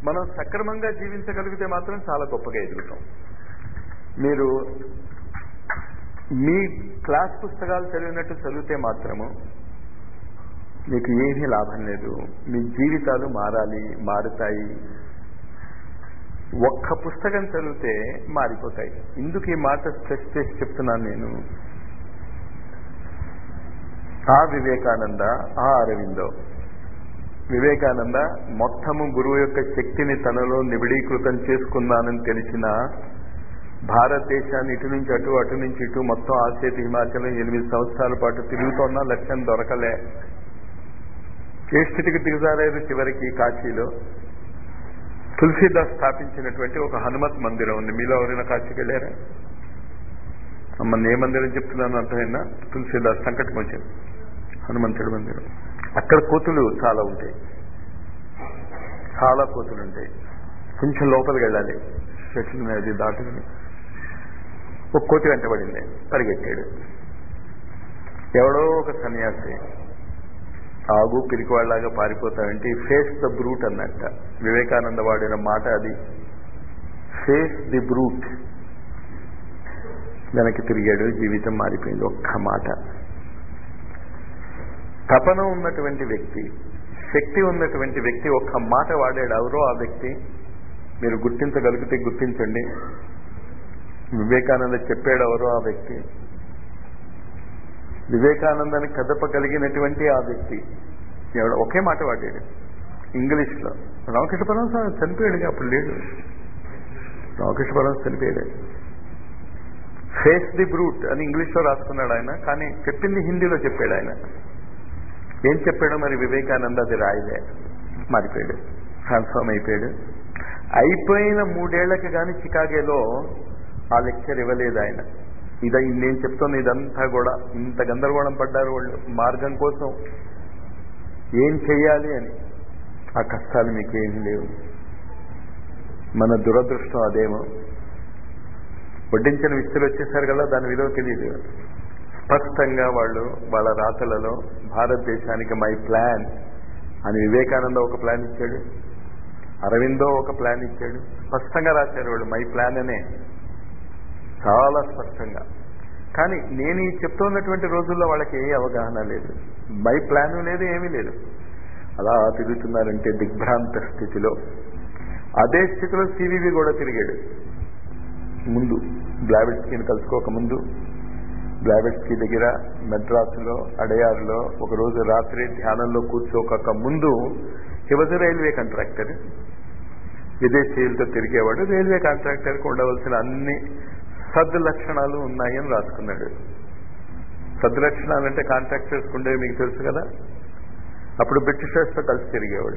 మనం సక్రమంగా జీవించగలిగితే మాత్రం చాలా గొప్పగా ఎదుగుతాం మీరు మీ క్లాస్ పుస్తకాలు చదివినట్టు చదివితే మాత్రము మీకు ఏమీ లాభం లేదు మీ జీవితాలు మారాలి మారుతాయి ఒక్క పుస్తకం చదివితే మారిపోతాయి ఇందుకు ఈ మాట స్ట్రెస్ చేసి చెప్తున్నాను నేను ఆ వివేకానంద ఆ అరవిందో వివేకానంద మొత్తము గురువు యొక్క శక్తిని తనలో నిబిడీకృతం చేసుకున్నానని తెలిసిన భారతదేశాన్ని ఇటు నుంచి అటు అటు నుంచి ఇటు మొత్తం ఆసేతు హిమాచలం ఎనిమిది సంవత్సరాల పాటు తిరుగుతున్న లక్ష్యం దొరకలే ఏ స్థితికి దిగజారారు చివరికి కాశీలో తులసీదాస్ స్థాపించినటువంటి ఒక హనుమత్ మందిరం ఉంది మీలో ఎవరైనా కాశీకి వెళ్ళారా అమ్మ ఏ మందిరం చెప్తున్నాను అర్థమైనా తులసీదాస్ సంకటం వచ్చింది హనుమంతుడి మందిరం అక్కడ కోతులు చాలా ఉంటాయి చాలా కోతులు ఉంటాయి కొంచెం లోపలికి వెళ్ళాలి చెట్లు అది దాటుకుని ఒక కోతి వెంటబడింది పరిగెట్టాడు ఎవడో ఒక సన్యాసి ఆగు పిరికివాళ్లాగా పారిపోతావంటే ఫేస్ ద బ్రూట్ అన్నట్ట వివేకానంద వాడిన మాట అది ఫేస్ ది బ్రూట్ వెనక్కి తిరిగాడు జీవితం మారిపోయింది ఒక్క మాట తపన ఉన్నటువంటి వ్యక్తి శక్తి ఉన్నటువంటి వ్యక్తి ఒక్క మాట వాడాడు ఎవరో ఆ వ్యక్తి మీరు గుర్తించగలిగితే గుర్తించండి వివేకానంద చెప్పాడు ఎవరో ఆ వ్యక్తి వివేకానందాన్ని కదపగలిగినటువంటి ఆ వ్యక్తి ఎవడో ఒకే మాట వాడాడు ఇంగ్లీష్ లో రామకృష్ణ పరమహంస చనిపోయాడు అప్పుడు లేడు రామకృష్ణ పరమహంస చనిపోయాడు ఫేస్ ది బ్రూట్ అని ఇంగ్లీష్ లో రాసుకున్నాడు ఆయన కానీ చెప్పింది హిందీలో చెప్పాడు ఆయన ఏం చెప్పాడో మరి వివేకానంద అది రాయలే మారిపోయాడు ట్రాన్స్ఫార్మ్ అయిపోయాడు అయిపోయిన మూడేళ్లకి కానీ చికాగోలో ఆ లెక్చర్ ఇవ్వలేదు ఆయన ఇద నేను చెప్తున్న ఇదంతా కూడా ఇంత గందరగోళం పడ్డారు వాళ్ళు మార్గం కోసం ఏం చెయ్యాలి అని ఆ కష్టాలు మీకు ఏం లేవు మన దురదృష్టం అదేమో వడ్డించిన విస్తులు వచ్చేసారు కదా దాని విలువ తెలియదు స్పష్టంగా వాళ్ళు వాళ్ళ రాతలలో భారతదేశానికి మై ప్లాన్ అని వివేకానంద ఒక ప్లాన్ ఇచ్చాడు అరవిందో ఒక ప్లాన్ ఇచ్చాడు స్పష్టంగా రాశారు వాళ్ళు మై ప్లాన్ అనే చాలా స్పష్టంగా కానీ నేను ఈ చెప్తున్నటువంటి రోజుల్లో వాళ్ళకి ఏ అవగాహన లేదు మై ప్లాన్ లేదు ఏమీ లేదు అలా తిరుగుతున్నారంటే దిగ్భ్రాంత స్థితిలో అదే స్థితిలో సివివి కూడా తిరిగాడు ముందు బ్లావెట్స్కీని కలుసుకోక ముందు బ్లావెట్స్కీ దగ్గర మెడ్రాసులో అడయారులో ఒకరోజు రాత్రి ధ్యానంలో కూర్చోక ముందు హీ వాజ్ రైల్వే కాంట్రాక్టర్ విదేశీయులతో తిరిగేవాడు రైల్వే కాంట్రాక్టర్కి ఉండవలసిన అన్ని సద్లక్షణాలు ఉన్నాయని రాసుకున్నాడు సద్లక్షణాలు అంటే కాంట్రాక్టర్స్ ఉండేవి మీకు తెలుసు కదా అప్పుడు బ్రిటిషర్స్తో కలిసి తిరిగేవాడు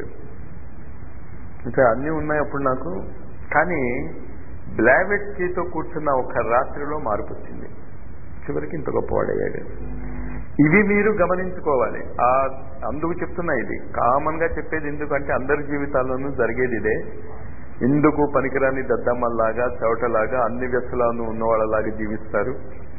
ఇంకా అన్నీ ఉన్నాయి అప్పుడు నాకు కానీ బ్లావెట్స్కీతో కూర్చున్న ఒక రాత్రిలో మార్పు వచ్చింది చివరికి ఇంత గొప్పవాడయ్యాడు ఇవి మీరు గమనించుకోవాలి ఆ అందుకు చెప్తున్నా ఇది కామన్ గా చెప్పేది ఎందుకంటే అందరి జీవితాల్లోనూ జరిగేది ఇదే ఎందుకు పనికిరాని దద్దమ్మల్లాగా చవటలాగా అన్ని వ్యసలాను ఉన్నవాళ్ళలాగా జీవిస్తారు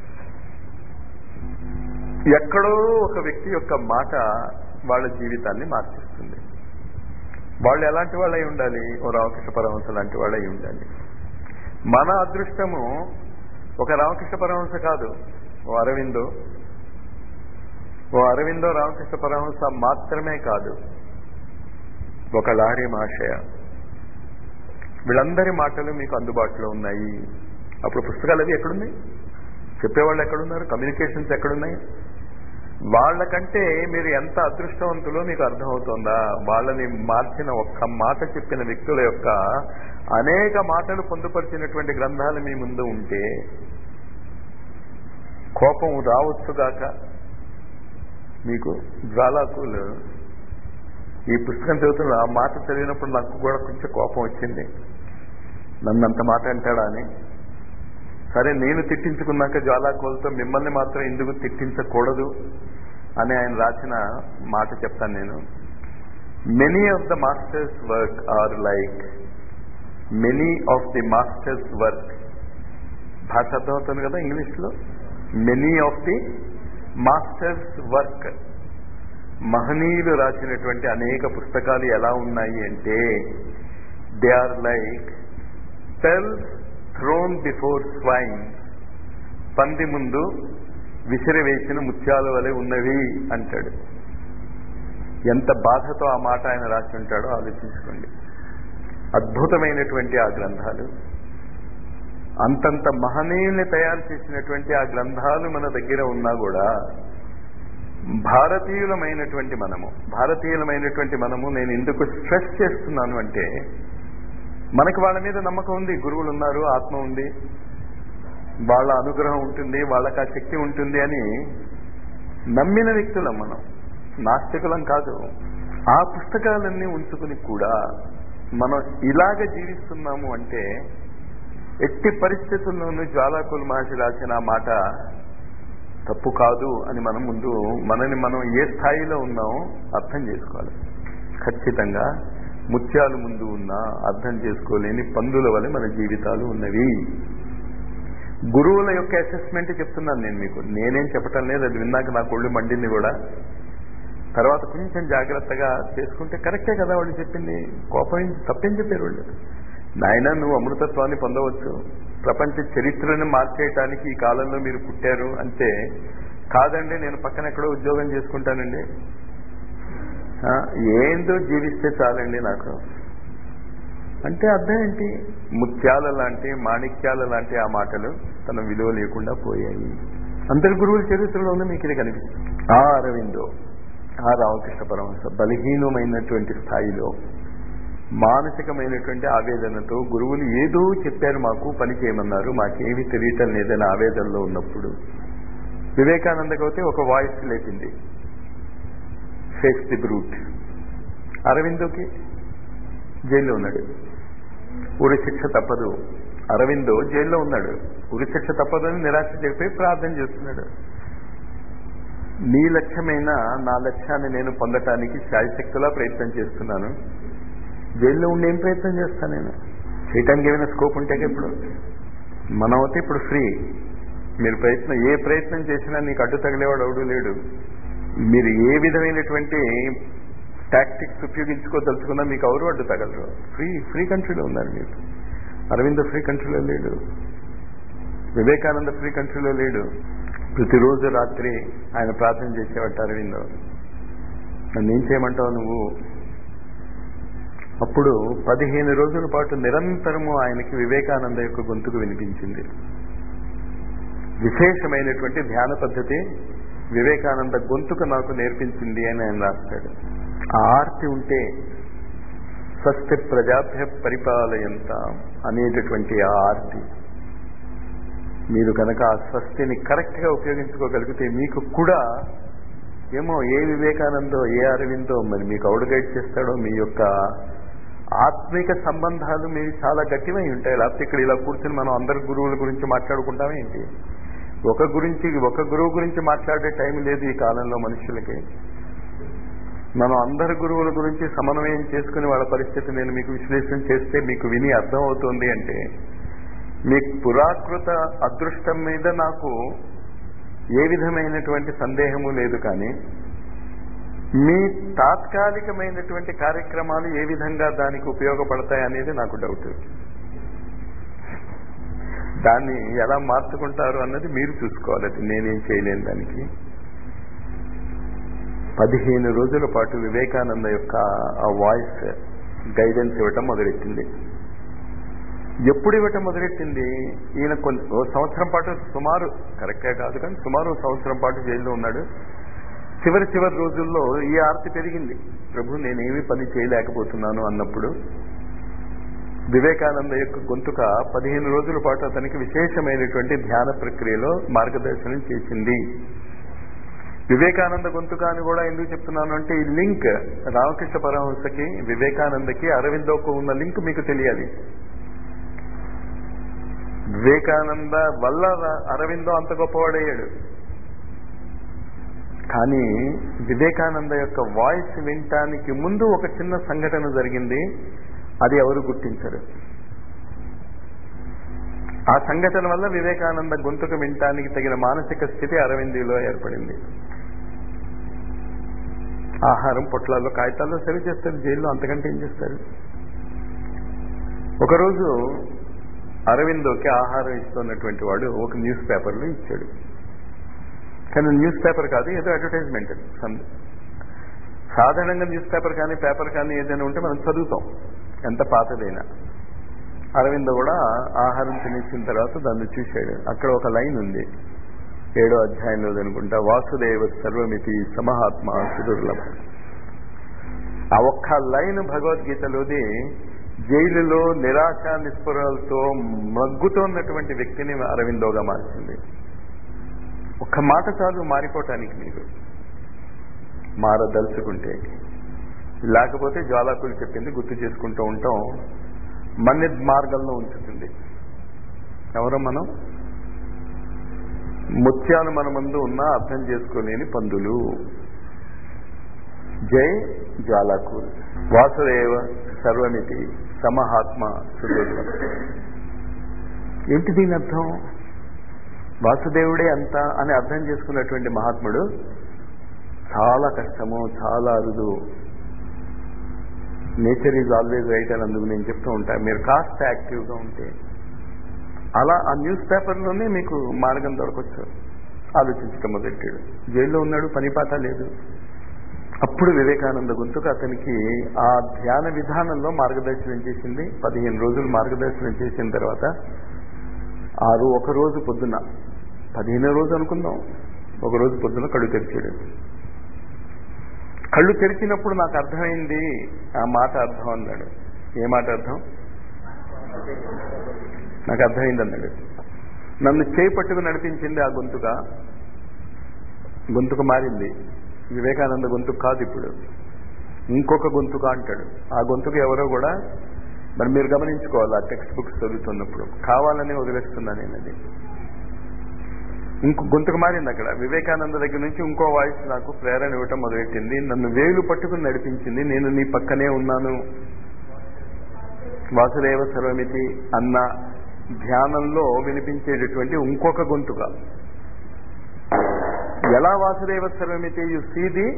ఎక్కడో ఒక వ్యక్తి యొక్క మాట వాళ్ళ జీవితాన్ని మార్చిస్తుంది వాళ్ళు ఎలాంటి వాళ్ళై ఉండాలి ఓ రామకృష్ణ పరమహంస లాంటి వాళ్ళై ఉండాలి మన అదృష్టము ఒక రామకృష్ణ పరమహంస కాదు ఓ అరవిందో ఓ అరవిందో రామకృష్ణ పరమహంస మాత్రమే కాదు ఒక లారీ మహాశయ వీళ్ళందరి మాటలు మీకు అందుబాటులో ఉన్నాయి అప్పుడు పుస్తకాలు అవి ఎక్కడున్నాయి చెప్పేవాళ్ళు ఎక్కడున్నారు కమ్యూనికేషన్స్ ఎక్కడున్నాయి వాళ్ళకంటే మీరు ఎంత అదృష్టవంతులో మీకు అర్థమవుతుందా వాళ్ళని మార్చిన ఒక్క మాట చెప్పిన వ్యక్తుల యొక్క అనేక మాటలు పొందుపరిచినటువంటి గ్రంథాలు మీ ముందు ఉంటే కోపం రావచ్చుగాక మీకు జ్వాలాకులు ఈ పుస్తకం చదువుతున్న ఆ మాట చదివినప్పుడు నాకు కూడా కొంచెం కోపం వచ్చింది నన్ను అంత మాట అంటాడా అని సరే నేను తిట్టించుకున్నాక జ్వాలాకోలతో మిమ్మల్ని మాత్రం ఎందుకు తిట్టించకూడదు అని ఆయన రాసిన మాట చెప్తాను నేను many of the masters work are like many of the masters work భాష అర్థమవుతుంది కదా ఇంగ్లీష్లో many of the masters work మహనీయులు రాసినటువంటి అనేక పుస్తకాలు ఎలా ఉన్నాయి అంటే they are like pearls thrown before swine పంది ముందు విసిరివేసిన ముత్యాల వలె ఉన్నవి అంటాడు ఎంత బాధతో ఆ మాట ఆయన రాసి ఉంటాడో ఆలోచించుకోండి అద్భుతమైనటువంటి ఆ గ్రంథాలు అంతంత మహనీయుల్ని తయారు చేసినటువంటి ఆ గ్రంథాలు మన దగ్గర ఉన్నా కూడా భారతీయులమైనటువంటి మనము భారతీయులమైనటువంటి మనము నేను ఎందుకు స్ట్రెస్ చేస్తున్నాను అంటే మనకి వాళ్ళ మీద నమ్మకం ఉంది గురువులు ఉన్నారు ఆత్మ ఉంది వాళ్ళ అనుగ్రహం ఉంటుంది వాళ్ళకి ఆ శక్తి ఉంటుంది అని నమ్మిన వ్యక్తులం మనం నాస్తికులం కాదు ఆ పుస్తకాలన్నీ ఉంచుకుని కూడా మనం ఇలాగ జీవిస్తున్నాము అంటే ఎట్టి పరిస్థితుల్లోనూ జ్వాలాకుల మహర్షి రాసిన ఆ మాట తప్పు కాదు అని మనం ముందు మనని మనం ఏ స్థాయిలో ఉన్నామో అర్థం చేసుకోవాలి ఖచ్చితంగా ముత్యాలు ముందు ఉన్నా అర్థం చేసుకోలేని పందుల వలె మన జీవితాలు ఉన్నవి గురువుల యొక్క అసెస్మెంట్ చెప్తున్నాను నేను మీకు నేనేం చెప్పటం లేదు అది విన్నాక నా కొళ్ళు మండింది కూడా తర్వాత కొంచెం జాగ్రత్తగా చేసుకుంటే కరెక్టే కదా వాళ్ళు చెప్పింది కోపం తప్పేం చెప్పారు వాళ్ళు నాయన నువ్వు అమృతత్వాన్ని పొందవచ్చు ప్రపంచ చరిత్రను మార్చేయటానికి ఈ కాలంలో మీరు పుట్టారు అంటే కాదండి నేను పక్కన ఎక్కడో ఉద్యోగం చేసుకుంటానండి ఏందో జీవిస్తే చాలండి నాకు అంటే అర్థం ఏంటి ముత్యాల లాంటి మాణిక్యాల లాంటి ఆ మాటలు తన విలువ లేకుండా పోయాయి అందరి గురువుల చరిత్రలోనూ మీకు ఇది కనిపిస్తుంది ఆ అరవిందో ఆ రామకృష్ణ పరమహంస బలహీనమైనటువంటి స్థాయిలో మానసికమైనటువంటి ఆవేదనతో గురువులు ఏదో చెప్పారు మాకు పని చేయమన్నారు మాకేమీ తెలియటం లేదని ఆవేదనలో ఉన్నప్పుడు వివేకానందకి అయితే ఒక వాయిస్ లేపింది ఫేస్ ది బ్రూట్ అరవిందోకి జైల్లో ఉన్నాడు ఉరి శిక్ష తప్పదు అరవిందో జైల్లో ఉన్నాడు ఉరి శిక్ష తప్పదని నిరాశ చెప్పి ప్రార్థన చేస్తున్నాడు నీ లక్ష్యమైన నా లక్ష్యాన్ని నేను పొందటానికి శాయశక్తులా ప్రయత్నం చేస్తున్నాను జైల్లో ఉండి ఏం ప్రయత్నం చేస్తాను నేను చేయటానికి ఏమైనా స్కోప్ ఉంటే ఇప్పుడు మనం అయితే ఇప్పుడు ఫ్రీ మీరు ప్రయత్నం ఏ ప్రయత్నం చేసినా నీకు అడ్డు తగిలేవాడు ఎవడు లేడు మీరు ఏ విధమైనటువంటి టాక్టిక్స్ ఉపయోగించుకోదలుచుకున్నా మీకు ఎవరు అడ్డు తగలరు ఫ్రీ ఫ్రీ కంట్రీలో ఉన్నారు మీరు అరవింద ఫ్రీ కంట్రీలో లేడు వివేకానంద ఫ్రీ కంట్రీలో లేడు ప్రతిరోజు రాత్రి ఆయన ప్రార్థన చేసేవాట అరవిందో నన్ను ఏం చేయమంటావు నువ్వు అప్పుడు పదిహేను రోజుల పాటు నిరంతరము ఆయనకి వివేకానంద యొక్క గొంతుకు వినిపించింది విశేషమైనటువంటి ధ్యాన పద్ధతి వివేకానంద గొంతుకు నాకు నేర్పించింది అని ఆయన రాస్తాడు ఆ ఆర్తి ఉంటే స్వస్తి ప్రజాభ్య పరిపాలయంత అనేటటువంటి ఆ ఆర్తి మీరు కనుక ఆ స్వస్తిని కరెక్ట్ గా ఉపయోగించుకోగలిగితే మీకు కూడా ఏమో ఏ వివేకానందో ఏ అరవిందో మరి మీకు అవుడు గైడ్ చేస్తాడో మీ యొక్క ఆత్మిక సంబంధాలు మీవి చాలా గట్టివై ఉంటాయి లేకపోతే ఇక్కడ ఇలా కూర్చొని మనం అందరి గురువుల గురించి మాట్లాడుకుంటామే ఏంటి ఒక గురించి ఒక గురువు గురించి మాట్లాడే టైం లేదు ఈ కాలంలో మనుషులకి మనం అందరి గురువుల గురించి సమన్వయం చేసుకుని వాళ్ళ పరిస్థితి నేను మీకు విశ్లేషణ చేస్తే మీకు విని అర్థం అవుతుంది అంటే మీ పురాకృత అదృష్టం మీద నాకు ఏ విధమైనటువంటి సందేహము లేదు కానీ మీ తాత్కాలికమైనటువంటి కార్యక్రమాలు ఏ విధంగా దానికి ఉపయోగపడతాయి అనేది నాకు డౌట్ దాన్ని ఎలా మార్చుకుంటారు అన్నది మీరు చూసుకోవాలి అది నేనేం చేయలేను దానికి పదిహేను రోజుల పాటు వివేకానంద యొక్క ఆ వాయిస్ గైడెన్స్ ఇవ్వటం మొదలెట్టింది ఎప్పుడు ఇవ్వటం మొదలెట్టింది ఈయన కొన్ని ఓ సంవత్సరం పాటు సుమారు కరెక్టే కాదు కానీ సుమారు ఓ సంవత్సరం పాటు జైల్లో ఉన్నాడు చివరి చివరి రోజుల్లో ఈ ఆర్తి పెరిగింది ప్రభు నేనేమి పని చేయలేకపోతున్నాను అన్నప్పుడు వివేకానంద యొక్క గొంతుక పదిహేను రోజుల పాటు అతనికి విశేషమైనటువంటి ధ్యాన ప్రక్రియలో మార్గదర్శనం చేసింది వివేకానంద గొంతుక అని కూడా ఎందుకు చెప్తున్నాను అంటే ఈ లింక్ రామకృష్ణ పరమహంసకి వివేకానందకి అరవిందోకు ఉన్న లింక్ మీకు తెలియాలి వివేకానంద వల్ల అరవిందో అంత గొప్పవాడయ్యాడు కానీ వివేకానంద యొక్క వాయిస్ వినటానికి ముందు ఒక చిన్న సంఘటన జరిగింది అది ఎవరు గుర్తించరు ఆ సంఘటన వల్ల వివేకానంద గొంతుకు వినటానికి తగిన మానసిక స్థితి అరవిందీలో ఏర్పడింది ఆహారం పొట్లాల్లో కాగితాల్లో సరి చేస్తారు జైల్లో అంతకంటే ఏం చేస్తారు ఒకరోజు అరవిందోకి ఆహారం ఇస్తున్నటువంటి వాడు ఒక న్యూస్ పేపర్లో ఇచ్చాడు కానీ న్యూస్ పేపర్ కాదు ఏదో అడ్వర్టైజ్మెంట్ సాధారణంగా న్యూస్ పేపర్ కానీ పేపర్ కానీ ఏదైనా ఉంటే మనం చదువుతాం ఎంత పాతదైనా అరవింద కూడా ఆహారం తినేసిన తర్వాత దాన్ని చూశాడు అక్కడ ఒక లైన్ ఉంది ఏడో అధ్యాయంలో అనుకుంటా వాసుదేవ సర్వమితి సమహాత్మ సుదుర్లభ ఆ ఒక్క లైన్ భగవద్గీతలోది జైలులో నిరాశ నిస్పృహలతో మగ్గుతోన్నటువంటి వ్యక్తిని అరవిందోగా మార్చింది ఒక్క మాట చాలు మారిపోవటానికి మీరు మారదలుచుకుంటే లేకపోతే జ్వాలాకులు చెప్పింది గుర్తు చేసుకుంటూ ఉంటాం మన్ని మార్గంలో ఉంచుతుంది ఎవరు మనం ముత్యాలు మన ముందు ఉన్నా అర్థం చేసుకోలేని పందులు జై జ్వాలాకూల్ వాసుదేవ సర్వమితి సమహాత్మ సుదుర్లం ఏంటి దీని అర్థం వాసుదేవుడే అంత అని అర్థం చేసుకున్నటువంటి మహాత్ముడు చాలా కష్టము చాలా అరుదు నేచర్ ఈజ్ ఆల్వేజ్ రైట్ అని అందుకు నేను చెప్తూ ఉంటాను మీరు కాస్త యాక్టివ్గా ఉంటే అలా ఆ న్యూస్ పేపర్లోనే మీకు మార్గం దొరకచ్చు ఆలోచించటం మొదలెట్టాడు జైల్లో ఉన్నాడు పని పాట లేదు అప్పుడు వివేకానంద గొంతుకు అతనికి ఆ ధ్యాన విధానంలో మార్గదర్శనం చేసింది పదిహేను రోజులు మార్గదర్శనం చేసిన తర్వాత ఆరు ఒక రోజు పొద్దున పదిహేను రోజు అనుకుందాం ఒక రోజు పొద్దున కళ్ళు తెరిచాడు కళ్ళు తెరిచినప్పుడు నాకు అర్థమైంది ఆ మాట అర్థం అన్నాడు ఏ మాట అర్థం నాకు అర్థమైంది అన్నాడు నన్ను చేయి పట్టుకు నడిపించింది ఆ గొంతుక గొంతుక మారింది వివేకానంద గొంతుకు కాదు ఇప్పుడు ఇంకొక గొంతుక అంటాడు ఆ గొంతుక ఎవరో కూడా మరి మీరు గమనించుకోవాలి ఆ టెక్స్ట్ బుక్స్ చదువుతున్నప్పుడు కావాలని వదిలేస్తున్నా నేను అది ఇంకో గొంతుకు మారింది అక్కడ వివేకానంద దగ్గర నుంచి ఇంకో వాయిస్ నాకు ప్రేరణ ఇవ్వటం మొదలెట్టింది నన్ను వేలు పట్టుకుని నడిపించింది నేను నీ పక్కనే ఉన్నాను వాసుదేవ సర్వమితి అన్న ధ్యానంలో వినిపించేటటువంటి ఇంకొక గొంతుక ఎలా వాసుదేవ సర్వమితి యు సీది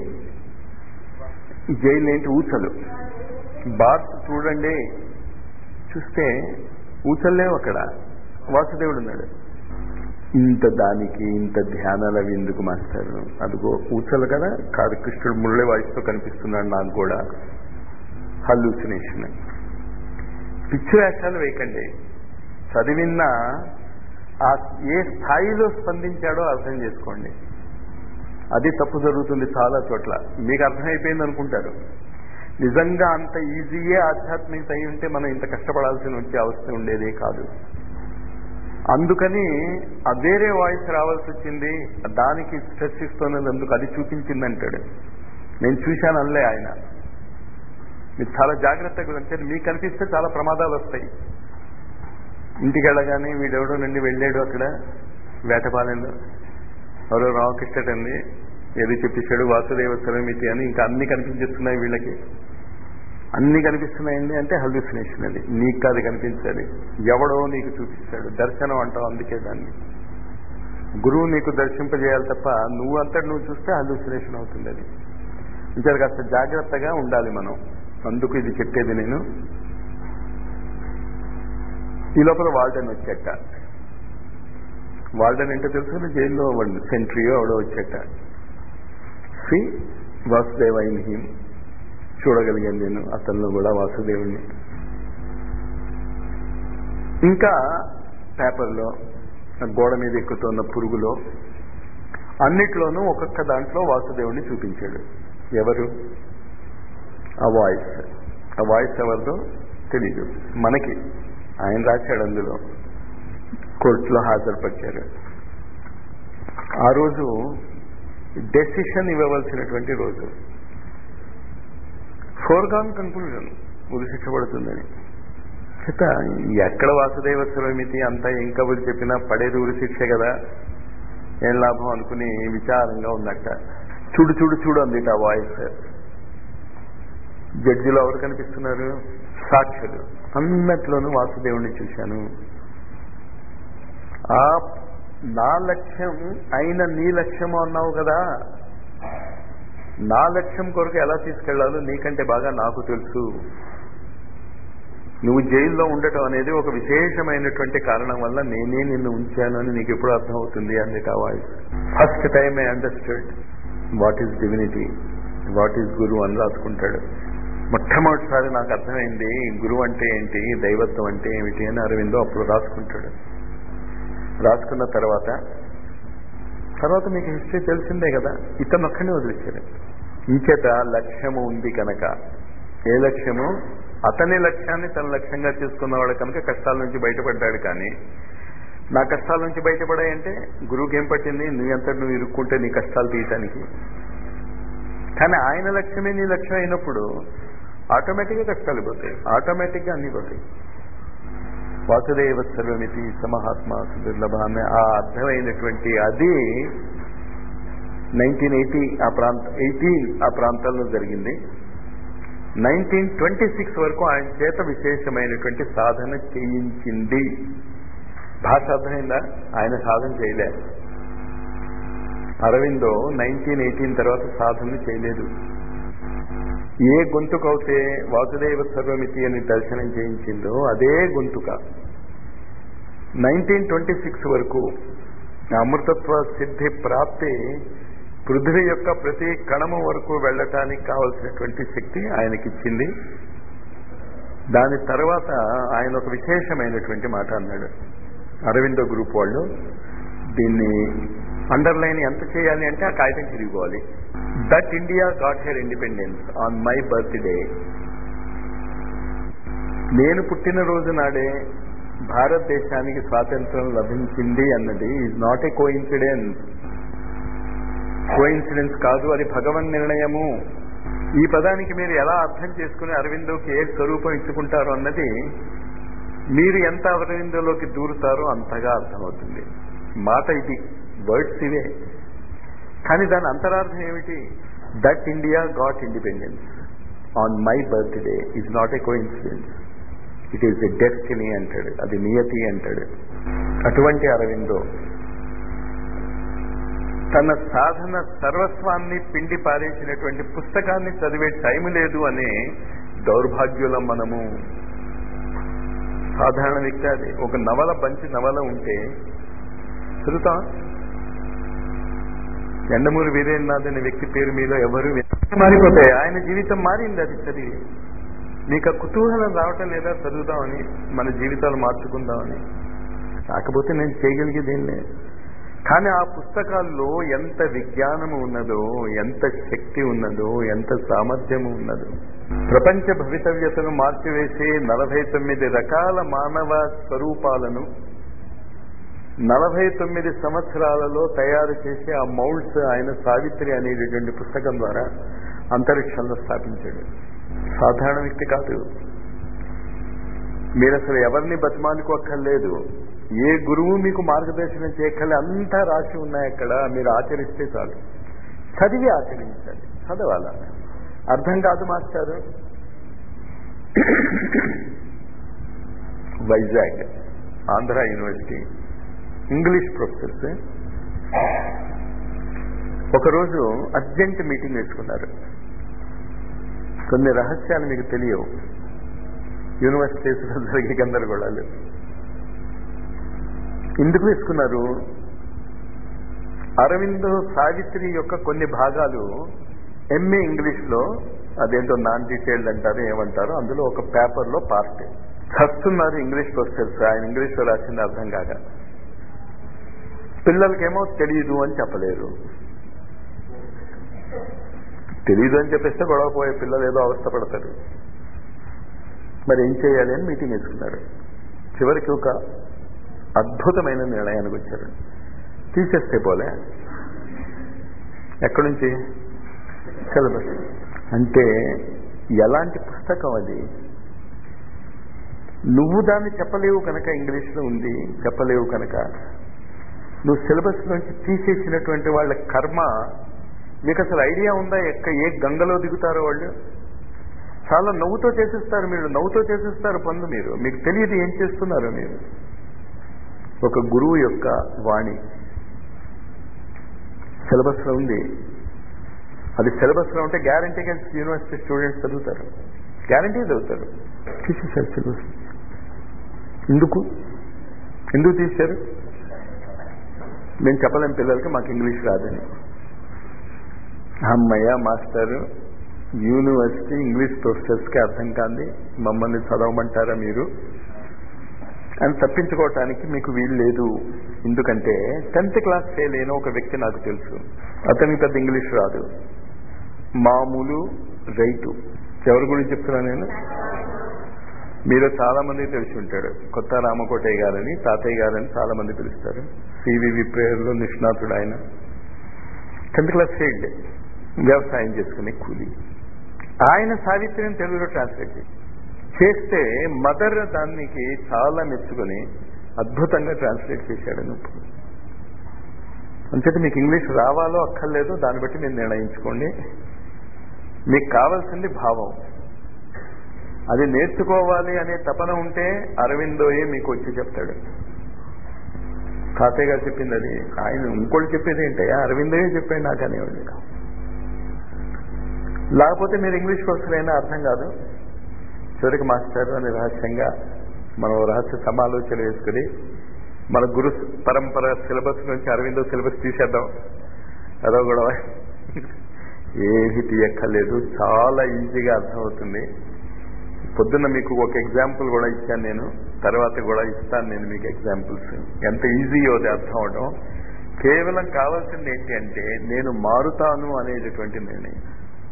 జైలు ఏంటి ఊచలు బార్స్ చూడండి చూస్తే ఊచల్లేవు అక్కడ వాసుదేవుడు ఉన్నాడు ఇంత దానికి ఇంత ధ్యానాలు అవి ఎందుకు మాస్టారు అదిగో ఊచలు కదా కాదు కృష్ణుడు మురళి వాయిస్తో కనిపిస్తున్నాడు నాకు కూడా హల్యూసినేషన్ పిచ్చి వేషాలు వేయకండి చదివిన ఆ ఏ స్థాయిలో స్పందించాడో అర్థం చేసుకోండి అది తప్పు జరుగుతుంది చాలా చోట్ల మీకు అర్థమైపోయింది అనుకుంటారు నిజంగా అంత ఈజీయే ఆధ్యాత్మికత అయి ఉంటే మనం ఇంత కష్టపడాల్సిన వచ్చే అవసరం ఉండేదే కాదు అందుకని ఆ వేరే వాయిస్ రావాల్సి వచ్చింది దానికి స్ట్రెస్ ఇస్తున్నది అందుకు అది చూపించింది అంటాడు నేను చూశాను అనలే ఆయన మీరు చాలా జాగ్రత్తగా అంటే మీకు కనిపిస్తే చాలా ప్రమాదాలు వస్తాయి ఇంటికి వెళ్ళగానే వీడెవడో నుండి వెళ్ళాడు అక్కడ వేటపాలెంలో ఎవరో రామకృష్ణట్ అంది ఏది చెప్పేశాడు వాసుదేవ సరమితి అని ఇంకా అన్ని కనిపించేస్తున్నాయి వీళ్ళకి అన్ని కనిపిస్తున్నాయండి అంటే హల్యూసినేషన్ అది నీకు అది కనిపించాలి ఎవడో నీకు చూపిస్తాడు దర్శనం అంటావు అందుకే దాన్ని గురువు నీకు దర్శింపజేయాలి తప్ప నువ్వు అంతటి నువ్వు చూస్తే హల్యూసినేషన్ అవుతుంది అది ఇంకా కాస్త జాగ్రత్తగా ఉండాలి మనం అందుకు ఇది చెప్పేది నేను ఈ లోపల వాల్డన్ వచ్చేట వాల్డన్ అంటే తెలుసు జైల్లో వాళ్ళు సెంట్రీయో ఎవడో వచ్చేట సి వాసుదేవ ఇన్ హిమ్ చూడగలిగాను నేను అతనిలో కూడా వాసుదేవుణ్ణి ఇంకా పేపర్లో గోడ మీద ఎక్కుతున్న పురుగులో అన్నిట్లోనూ ఒక్కొక్క దాంట్లో వాసుదేవుణ్ణి చూపించాడు ఎవరు ఆ వాయిస్ ఆ వాయిస్ ఎవరిదో తెలీదు మనకి ఆయన రాశాడు అందులో కోర్టులో హాజరుపరిచారు ఆ రోజు డెసిషన్ ఇవ్వవలసినటువంటి రోజు ఫోర్గాన్ కన్క్లూజన్ ఉరిశిక్షపడుతుందని చేత ఎక్కడ వాసుదేవ స్వరమితి అంతా ఏం కబుర్లు చెప్పినా పడేది ఉరి శిక్ష కదా ఏం లాభం అనుకుని విచారంగా ఉందట చూడు చూడు చూడు అంది ఆ వాయిస్ జడ్జిలో ఎవరు కనిపిస్తున్నారు సాక్షులు అన్నట్లోనూ వాసుదేవుణ్ణి చూశాను ఆ నా లక్ష్యం అయిన నీ లక్ష్యము అన్నావు కదా నా లక్ష్యం కొరకు ఎలా తీసుకెళ్లాలో నీకంటే బాగా నాకు తెలుసు నువ్వు జైల్లో ఉండటం అనేది ఒక విశేషమైనటువంటి కారణం వల్ల నేనే నిన్ను ఉంచాను అని నీకు ఎప్పుడు అర్థమవుతుంది అందుకు ఆ voice first time I understood what is divinity what is guru అని రాసుకుంటాడు మొట్టమొదటిసారి నాకు అర్థమైంది గురువు అంటే ఏంటి దైవత్వం అంటే ఏమిటి అని అరవిందో అప్పుడు రాసుకుంటాడు రాసుకున్న తర్వాత తర్వాత మీకు హిస్టరీ తెలిసిందే కదా ఇతను ఒక్కడిని వదిలించాడు ఇంచేత లక్ష్యము ఉంది కనుక ఏ లక్ష్యము అతని లక్ష్యాన్ని తన లక్ష్యంగా చేసుకున్నవాడు కనుక కష్టాల నుంచి బయటపడ్డాడు కానీ నా కష్టాల నుంచి బయటపడాయంటే గురువుకి ఏం పట్టింది నువ్వు ఎంత నువ్వు ఇరుక్కుంటే నీ కష్టాలు తీయటానికి కానీ ఆయన లక్ష్యమే నీ లక్ష్యం అయినప్పుడు ఆటోమేటిక్గా కష్టాలు పోతాయి ఆటోమేటిక్గా అన్ని పోతాయి వాసుదేవ సర్వమితి సమహాత్మ సుదుర్లభ అనే ఆ అర్థమైనటువంటి అది నైన్టీన్ ఎయిటీ ఆ ప్రాంత ఎయిటీన్ ఆ ప్రాంతాల్లో జరిగింది నైన్టీన్ ట్వంటీ సిక్స్ వరకు ఆయన చేత విశేషమైనటువంటి సాధన చేయించింది భాష అర్థమైందా ఆయన సాధన చేయలే అరవిందో నైన్టీన్ ఎయిటీన్ తర్వాత సాధన చేయలేదు ఏ గొంతుకైతే వాసుదేవ సర్వమితి అని దర్శనం చేయించిందో అదే గొంతుక నైన్టీన్ ట్వంటీ సిక్స్ వరకు అమృతత్వ సిద్ధి ప్రాప్తి పృథ్వీ యొక్క ప్రతి కణము వరకు వెళ్ళటానికి కావలసినటువంటి శక్తి ఆయనకిచ్చింది దాని తర్వాత ఆయన ఒక విశేషమైనటువంటి మాట అన్నాడు అరవిందో గ్రూప్ వాళ్ళు దీన్ని అండర్లైన్ ఎంత చేయాలి అంటే ఆ కాగితం తిరిగిపోవాలి that India got her independence on my birthday నేను పుట్టినరోజు నాడే భారతదేశానికి స్వాతంత్రం లభించింది అన్నది is not a coincidence coincidence కాదు అది భగవన్ నిర్ణయము ఈ పదానికి మీరు ఎలా అర్థం చేసుకుని అరవిందోకి ఏ స్వరూపం ఇచ్చుకుంటారో అన్నది మీరు ఎంత అరవిందోలోకి దూరుతారో అంతగా అర్థమవుతుంది మాట ఇది వర్డ్స్ ఇవే కానీ దాని అంతరార్థం ఏమిటి that India got independence on my birthday is not a coincidence it is a destiny అంటాడు అది నియతి అంటాడు అటువంటి అరవిందో తన సాధన సర్వస్వాన్ని పిండి పారేసినటువంటి పుస్తకాన్ని చదివే టైం లేదు అనే దౌర్భాగ్యులం మనము సాధారణ వ్యక్తి అది ఒక నవల మంచి నవల ఉంటే చదువుతాం ఎండమూరి వీరేంద్రనాథ్ అనే వ్యక్తి పేరు మీద ఎవరు మారిపోతాయి ఆయన జీవితం మారింది అది చదివి మీకు ఆ కుతూహలం రావటం లేదా చదువుదామని మన జీవితాలు మార్చుకుందామని కాకపోతే నేను చేయగలిగేది ఏం లేదు కానీ ఆ పుస్తకాల్లో ఎంత విజ్ఞానము ఉన్నదో ఎంత శక్తి ఉన్నదో ఎంత సామర్థ్యము ఉన్నదో ప్రపంచ భవితవ్యతను మార్చివేసే నలభై తొమ్మిది రకాల మానవ స్వరూపాలను నలభై తొమ్మిది సంవత్సరాలలో తయారు చేసి ఆ మౌల్డ్స్ ఆయన సావిత్రి అనేటటువంటి పుస్తకం ద్వారా అంతరిక్షంలో స్థాపించాడు సాధారణ వ్యక్తి కాదు మీరు అసలు ఎవరిని బతిమాలుకోక్కర్లేదు ఏ గురువు మీకు మార్గదర్శనం చేయక్కర్లే అంతా రాసి ఉన్నాయి అక్కడ మీరు ఆచరిస్తే చాలు చదివి ఆచరించాలి చదవాల అర్థం కాదు మాస్టారు Vizag Andhra university English professors ఒకరోజు అర్జెంట్ మీటింగ్ వేసుకున్నారు కొన్ని రహస్యాలు మీకు తెలియవు యూనివర్సిటీస్లో జరిగే గందరగోళాలు ఎందుకు వేసుకున్నారు అరవిందో సావిత్రి యొక్క కొన్ని భాగాలు ఎంఏ ఇంగ్లీష్లో అదేంటో నాన్ డీటెయిల్డ్ అంటారు ఏమంటారు అందులో ఒక పేపర్లో పార్ట్ చస్తున్నారు ఇంగ్లీష్ ప్రొఫెసర్స్ ఆయన ఇంగ్లీష్లో రాసింది అర్థం కాక పిల్లలకేమో తెలియదు అని చెప్పలేరు తెలియదు అని చెప్పేస్తే గొడవ పోయే పిల్లలు ఏదో అవస్థ పడతారు మరి ఏం చేయాలి అని మీటింగ్ వేసుకున్నారు చివరికి ఒక అద్భుతమైన నిర్ణయానికి వచ్చారు తీసేస్తే పోలే ఎక్కడి నుంచి సిలబస్ అంటే ఎలాంటి పుస్తకం అది నువ్వు దాన్ని చెప్పలేవు కనుక ఇంగ్లీష్లో ఉంది చెప్పలేవు కనుక నువ్వు సిలబస్ నుంచి తీసేసినటువంటి వాళ్ళ కర్మ మీకు అసలు ఐడియా ఉందా ఎక్క ఏ గంగలో దిగుతారో వాళ్ళు చాలా నవ్వుతో చేసేస్తారు మీరు నవ్వుతో చేసేస్తారు పనులు మీరు మీకు తెలియదు ఏం చేస్తున్నారు మీరు ఒక గురువు యొక్క వాణి సిలబస్లో ఉంది అది సిలబస్లో ఉంటే గ్యారంటీగా యూనివర్సిటీ స్టూడెంట్స్ చదువుతారు గ్యారంటీ చదువుతారు తీసేశారు సిలబస్ ఎందుకు ఎందుకు తీశారు మేము చెప్పలేం పిల్లలకి మాకు ఇంగ్లీష్ రాదని అమ్మయ్య మాస్టర్ యూనివర్సిటీ ఇంగ్లీష్ ప్రొఫెసర్స్కి అర్థం కాంది మమ్మల్ని చదవమంటారా మీరు అని తప్పించుకోవటానికి మీకు వీలు లేదు ఎందుకంటే టెన్త్ క్లాస్ ఫెయిల్ అయిన ఒక వ్యక్తి నాకు తెలుసు అతనికి పెద్ద ఇంగ్లీష్ రాదు మామూలు రైతు ఎవరి గురించి చెప్తున్నా నేను మీరు చాలా మంది తెలిసి ఉంటాడు కొత్త రామకోటయ్య గారని తాతయ్య గారని చాలా మంది పిలుస్తారు సివివి ప్రేయర్లో నిష్ణాతుడు ఆయన టెన్త్ క్లాస్ ఫెయిల్డ్ వ్యవసాయం చేసుకునే కూలి ఆయన సావిత్రిని తెలుగులో ట్రాన్స్లేట్ చేసి చేస్తే మదర్ దానికి చాలా మెచ్చుకొని అద్భుతంగా ట్రాన్స్లేట్ చేశాడు నువ్వు అంచేత మీకు ఇంగ్లీష్ రావాలో అక్కర్లేదో దాన్ని బట్టి మీరు నిర్ణయించుకోండి మీకు కావాల్సింది భావం అది నేర్చుకోవాలి అనే తపన ఉంటే అరవిందోయే మీకు వచ్చి చెప్తాడు తాతయ్య గారు చెప్పింది అది ఆయన ఇంకోటి చెప్పేది ఏంటయ్యా అరవిందోయే చెప్పాడు నాకు అనేవాడు లేకపోతే మీరు ఇంగ్లీష్ కోర్సులు అయినా అర్థం కాదు చివరికి మాస్టర్ అని రహస్యంగా మనం రహస్య సమాలోచన వేసుకుని మన గురు పరంపర సిలబస్ నుంచి అరవిందో సిలబస్ తీసేద్దాం అదో కూడా ఏది తీయక్కర్లేదు చాలా ఈజీగా అర్థమవుతుంది పొద్దున్న మీకు ఒక ఎగ్జాంపుల్ కూడా ఇచ్చాను నేను తర్వాత కూడా ఇస్తాను నేను మీకు ఎగ్జాంపుల్స్ ఎంత ఈజీ అది అర్థం అవడం కేవలం కావాల్సింది ఏంటి అంటే నేను మారుతాను అనేటటువంటి నిర్ణయం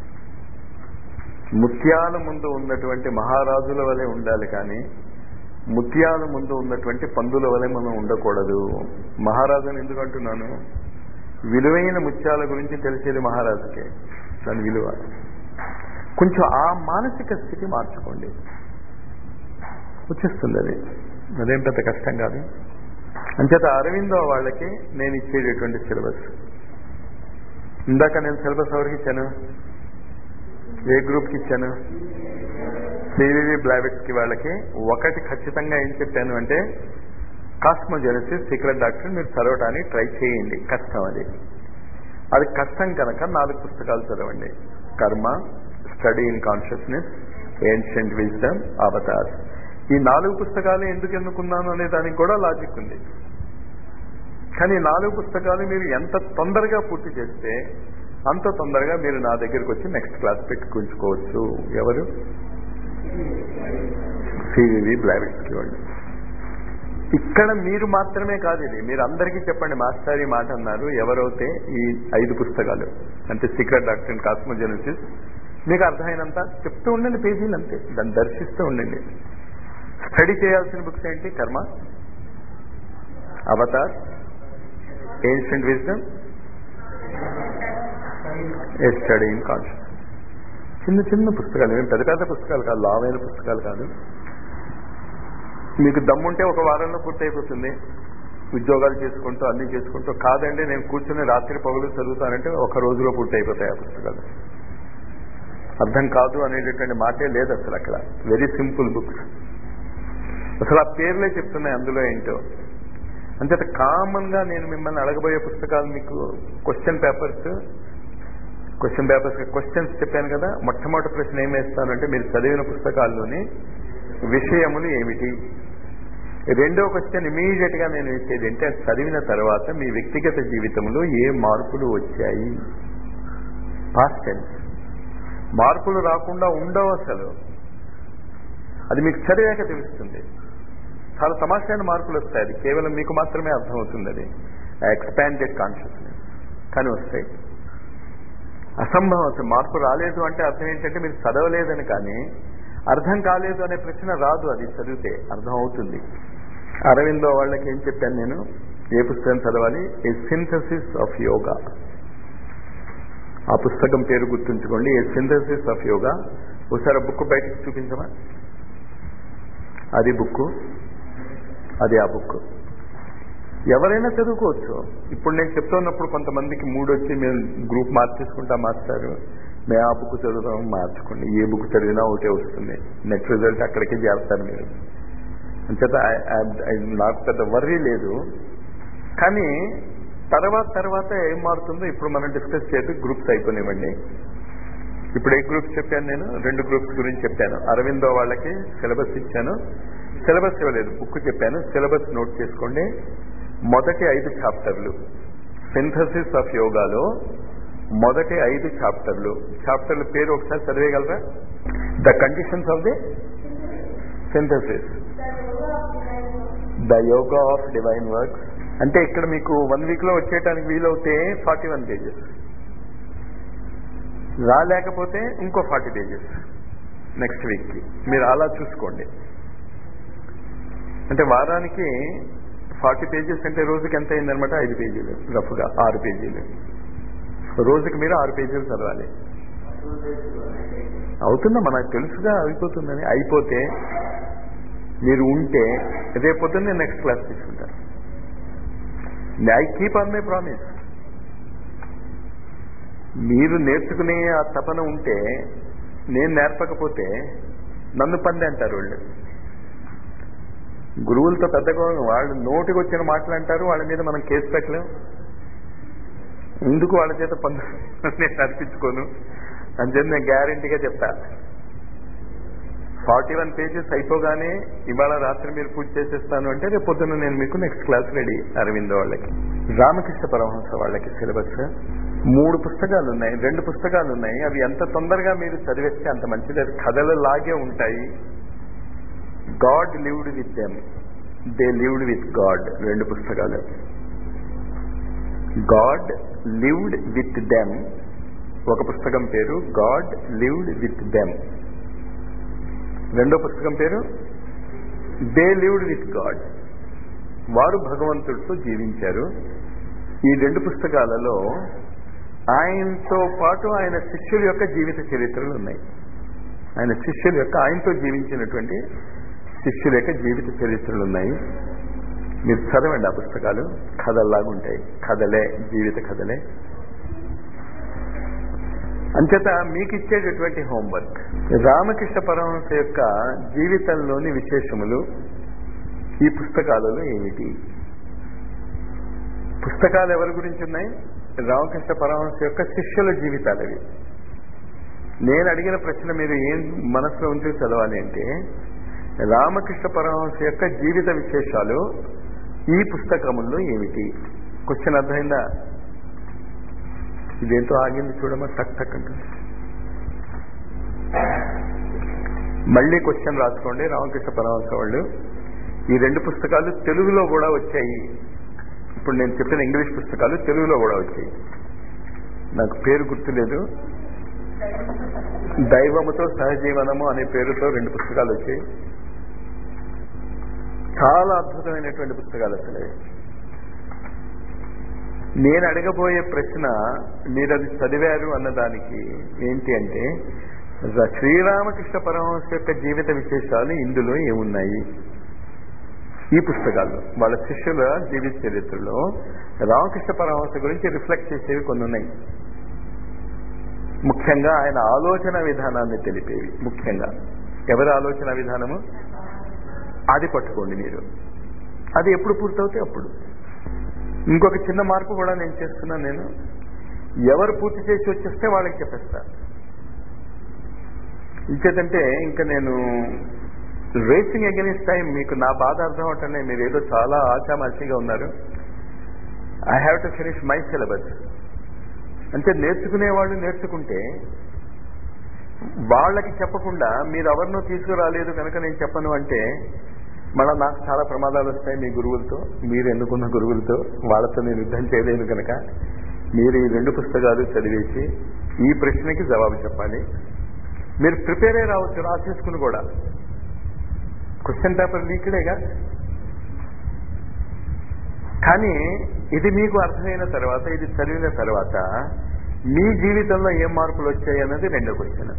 ముత్యాల ముందు ఉన్నటువంటి మహారాజుల వలె ఉండాలి కానీ ముత్యాల ముందు ఉన్నటువంటి పందుల వలె మనం ఉండకూడదు మహారాజుని ఎందుకు అంటున్నాను విలువైన ముత్యాల గురించి తెలిసేది మహారాజుకే దాని విలువ కొంచెం ఆ మానసిక స్థితి మార్చుకోండి వచ్చేస్తుంది అది అదేం పెద్ద కష్టం కాదు అంచేత అరవిందో వాళ్ళకి నేను ఇచ్చేటటువంటి సిలబస్ ఇందాక నేను సిలబస్ ఎవరికి ఇచ్చాను ఏ గ్రూప్కి ఇచ్చాను సివివి బ్లావెట్స్ కి వాళ్ళకి ఒకటి ఖచ్చితంగా ఏం చెప్పాను అంటే కాస్మోజెనసిస్ సీక్రెట్ డాక్టర్ మీరు చదవడానికి ట్రై చేయండి కష్టం అది అది కష్టం కనుక నాలుగు పుస్తకాలు చదవండి karma study in consciousness ancient wisdom avatar ఈ నాలుగు పుస్తకాలు ఎందుకు ఎన్నుకున్నాను అనే దానికి కూడా లాజిక్ ఉంది కానీ నాలుగు పుస్తకాలు మీరు ఎంత తొందరగా పూర్తి చేస్తే అంత తొందరగా మీరు నా దగ్గరికి వచ్చి నెక్స్ట్ క్లాస్ పెట్టుకుంచుకోవచ్చు ఎవరు సివివి బ్లావిట్స్కి వాళ్ళు ఇక్కడ మీరు మాత్రమే కాదు ఇది మీరు అందరికీ చెప్పండి మాస్టర్ ఈ మాట అన్నారు ఎవరైతే ఈ ఐదు పుస్తకాలు అంటే సీక్రెట్ డాక్టర్ అండ్ కాస్మోజెనసిస్ మీకు అర్థమైనంత చెప్తూ ఉండండి పేజీలు అంతే దాన్ని దర్శిస్తూ ఉండండి స్టడీ చేయాల్సిన బుక్స్ ఏంటి karma avatar ancient wisdom a study in conscious చిన్న చిన్న పుస్తకాలు ఏం పెద్ద పెద్ద పుస్తకాలు కాదు లావైన పుస్తకాలు కాదు మీకు దమ్ముంటే ఒక వారంలో పూర్తయిపోతుంది ఉద్యోగాలు చేసుకుంటూ అన్ని చేసుకుంటూ కాదండి నేను కూర్చుని రాత్రి పగులు చదువుతానంటే ఒక రోజులో పూర్తయిపోతాయి ఆ పుస్తకాలు అర్థం కాదు అనేటటువంటి మాటే లేదు అసలు అక్కడ వెరీ సింపుల్ బుక్స్ అసలు ఆ పేర్లే చెప్తున్నాయి అందులో ఏంటో అంచేత కామన్ గా నేను మిమ్మల్ని అడగబోయే పుస్తకాలు మీకు question papers question papers questions చెప్పాను కదా మొట్టమొదటి ప్రశ్న ఏం వేస్తానంటే మీరు చదివిన పుస్తకాల్లోని విషయములు ఏమిటి రెండో క్వశ్చన్ ఇమీడియట్ గా నేను వేసేది అంటే అది చదివిన తర్వాత మీ వ్యక్తిగత జీవితంలో ఏ మార్పులు వచ్చాయి పాస్ట్ టెన్స్ మార్పులు రాకుండా ఉండవు అసలు అది మీకు చదివాక తెలుస్తుంది చాలా తమాషైన మార్పులు వస్తాయి అది కేవలం మీకు మాత్రమే అర్థమవుతుంది అది ఎక్స్పాండెడ్ కాన్షియస్నెస్ కానీ వస్తాయి అసంభవం అసలు మార్పు రాలేదు అంటే అర్థం ఏంటంటే మీరు చదవలేదని కానీ అర్థం కాలేదు అనే ప్రశ్న రాదు అది చదివితే అర్థం అవుతుంది అరవిందో వాళ్ళకి ఏం చెప్పాను నేను ఏ పుస్తకం చదవాలి ఏ సింథసిస్ ఆఫ్ యోగా ఆ పుస్తకం పేరు గుర్తుంచుకోండి ఏ సింథసిస్ ఆఫ్ యోగా ఒకసారి బుక్ బయటకు చూపించమా అది బుక్ అది ఆ బుక్ ఎవరైనా చదువుకోవచ్చు ఇప్పుడు నేను చెప్తున్నప్పుడు కొంతమందికి మూడు వచ్చి మేము గ్రూప్ మార్చేసుకుంటా మాస్టారు మేము ఆ బుక్ చదువుతాం మార్చుకోండి ఏ బుక్ చదివినా ఒకటే వస్తుంది నెట్ రిజల్ట్ అక్కడికే చేస్తారు మీరు అంచేత నాకు పెద్ద వర్రీ లేదు కానీ తర్వాత తర్వాత ఏం మారుతుందో ఇప్పుడు మనం డిస్కస్ చేసి గ్రూప్స్ అయిపోనివ్వండి ఇప్పుడు ఏ గ్రూప్స్ చెప్పాను నేను రెండు గ్రూప్స్ గురించి చెప్పాను అరవిందో వాళ్ళకి సిలబస్ ఇచ్చాను సిలబస్ ఇవ్వలేదు బుక్ చెప్పాను సిలబస్ నోట్ చేసుకోండి మొదటి ఐదు చాప్టర్లు సింథసిస్ ఆఫ్ యోగాలో మొదటి ఐదు చాప్టర్లు చాప్టర్ల పేరు ఒకసారి చదివేయగలరా the conditions of the synthesis the yoga of divine works అంటే ఇక్కడ మీకు వన్ వీక్ లో వచ్చేయటానికి వీలవుతే ఫార్టీ వన్ పేజెస్ రాలేకపోతే ఇంకో ఫార్టీ పేజెస్ నెక్స్ట్ వీక్కి మీరు అలా చూసుకోండి అంటే వారానికి ఫార్టీ పేజెస్ అంటే రోజుకి ఎంత అయిందనమాట ఐదు పేజీలు రఫ్గా ఆరు పేజీలు రోజుకి మీరు ఆరు పేజీలు చదవాలి అవుతుందా మనకు తెలుసుగా అయిపోతుందని అయిపోతే మీరు ఉంటే రేపు పొద్దున్న నెక్స్ట్ క్లాస్ తీసుకుంటారు I keep on my promise మీరు నేర్చుకునే ఆ తపన ఉంటే నేను నేర్పకపోతే నన్ను పంది అంటారు వాళ్ళు గురువులతో పెద్దగా వాళ్ళు నోటికి వచ్చిన మాటలు అంటారు వాళ్ళ మీద మనం కేసు పెట్టలేం ఎందుకు వాళ్ళ చేత పందు నేను నడిపించుకోను అని చెప్పి నేను గ్యారంటీగా చెప్తా ఫార్టీ వన్ పేజెస్ అయిపోగానే ఇవాళ రాత్రి మీరు పూజ చేసేస్తాను అంటే రేపు పొద్దున్న నేను మీకు నెక్స్ట్ క్లాస్ రెడీ అరవింద్ వాళ్ళకి రామకృష్ణ పరమహంస వాళ్ళకి సిలబస్ మూడు పుస్తకాలు ఉన్నాయి రెండు పుస్తకాలు ఉన్నాయి అవి ఎంత తొందరగా మీరు చదివేస్తే అంత మంచిది అది కథలు లాగే ఉంటాయి God lived with them they lived with God రెండు పుస్తకాలు గాడ్ లివ్డ్ విత్ దెమ్ ఒక పుస్తకం పేరు గాడ్ లివ్డ్ విత్ దెమ్ రెండో పుస్తకం పేరు దే లివ్డ్ విత్ గాడ్ వారు భగవంతుడితో జీవించారు ఈ రెండు పుస్తకాలలో ఆయనతో పాటు ఆయన శిష్యుల యొక్క జీవిత చరిత్రలు ఉన్నాయి ఆయన శిష్యుల యొక్క ఆయనతో జీవించినటువంటి శిష్యుల యొక్క జీవిత చరిత్రలు ఉన్నాయి మీరు చదవండి ఆ పుస్తకాలు కథల్లాగా ఉంటాయి కథలే జీవిత కథలే అంచేత మీకు ఇచ్చేటటువంటి హోంవర్క్ రామకృష్ణ పరమహంస యొక్క జీవితంలోని విశేషములు ఈ పుస్తకాలలో ఏమిటి పుస్తకాలు ఎవరి గురించి ఉన్నాయి రామకృష్ణ పరమహంస యొక్క శిష్యుల జీవితాలు అవి నేను అడిగిన ప్రశ్న మీరు ఏం మనసులో ఉంచి చదవాలి అంటే రామకృష్ణ పరమహంస యొక్క జీవిత విశేషాలు ఈ పుస్తకముల్లో ఏమిటి క్వశ్చన్ అర్థమైందా ఇదేంతో ఆగింది చూడమా టక్ టక్ అంటుంది మళ్ళీ క్వశ్చన్ రాసుకోండి రామకృష్ణ పరమహంస వాళ్ళు ఈ రెండు పుస్తకాలు తెలుగులో కూడా వచ్చాయి ఇప్పుడు నేను చెప్పిన ఇంగ్లీష్ పుస్తకాలు తెలుగులో కూడా వచ్చాయి నాకు పేరు గుర్తులేదు దైవముతో సహజీవనము అనే పేరుతో రెండు పుస్తకాలు వచ్చాయి చాలా అద్భుతమైనటువంటి పుస్తకాలు అసలు అవి. నేను అడగబోయే ప్రశ్న మీరు అది చదివారు అన్నదానికి ఏంటి అంటే ర- శ్రీరామకృష్ణ పరమహంస యొక్క జీవిత విశేషాలు ఇందులో ఏమున్నాయి ఈ పుస్తకాల్లో వాళ్ళ శిష్యుల జీవిత చరిత్రలో రామకృష్ణ పరమహంస గురించి రిఫ్లెక్ట్ చేసేవి కొన్ని ఉన్నాయి ముఖ్యంగా ఆయన ఆలోచన విధానాన్ని తెలిపేవి ముఖ్యంగా ఎవరి ఆలోచన విధానము అది పట్టుకోండి మీరు అది ఎప్పుడు పూర్తవుతే అప్పుడు ఇంకొక చిన్న మార్పు కూడా నేను చేస్తున్నాను నేను ఎవరు పూర్తి చేసి వచ్చేస్తే వాళ్ళకి చెప్పేస్తా ఇంకేదంటే ఇంకా నేను రేసింగ్ అగెనిస్ట్ టైం మీకు నా బాధ అర్థం అవటండి మీరు ఏదో చాలా ఆశామాషిగా ఉన్నారు I have to finish my syllabus అంటే నేర్చుకునేవాళ్ళు నేర్చుకుంటే వాళ్ళకి చెప్పకుండా మీరు ఎవరినో తీసుకురాలేదు కనుక నేను చెప్పను అంటే మళ్ళీ నాకు చాలా ప్రమాదాలు వస్తాయి మీ గురువులతో మీరు ఎన్నుకున్న గురువులతో వాళ్ళతో నేను యుద్ధం చేయలేను కనుక మీరు ఈ రెండు పుస్తకాలు చదివేసి ఈ ప్రశ్నకి జవాబు చెప్పాలి మీరు ప్రిపేర్ అయ్యి రావచ్చు రాసేసుకుని కూడా క్వశ్చన్ పేపర్ లీక్డేగా కానీ ఇది మీకు అర్థమైన తర్వాత ఇది చదివిన తర్వాత మీ జీవితంలో ఏం మార్పులు వచ్చాయి అన్నది రెండో క్వశ్చన్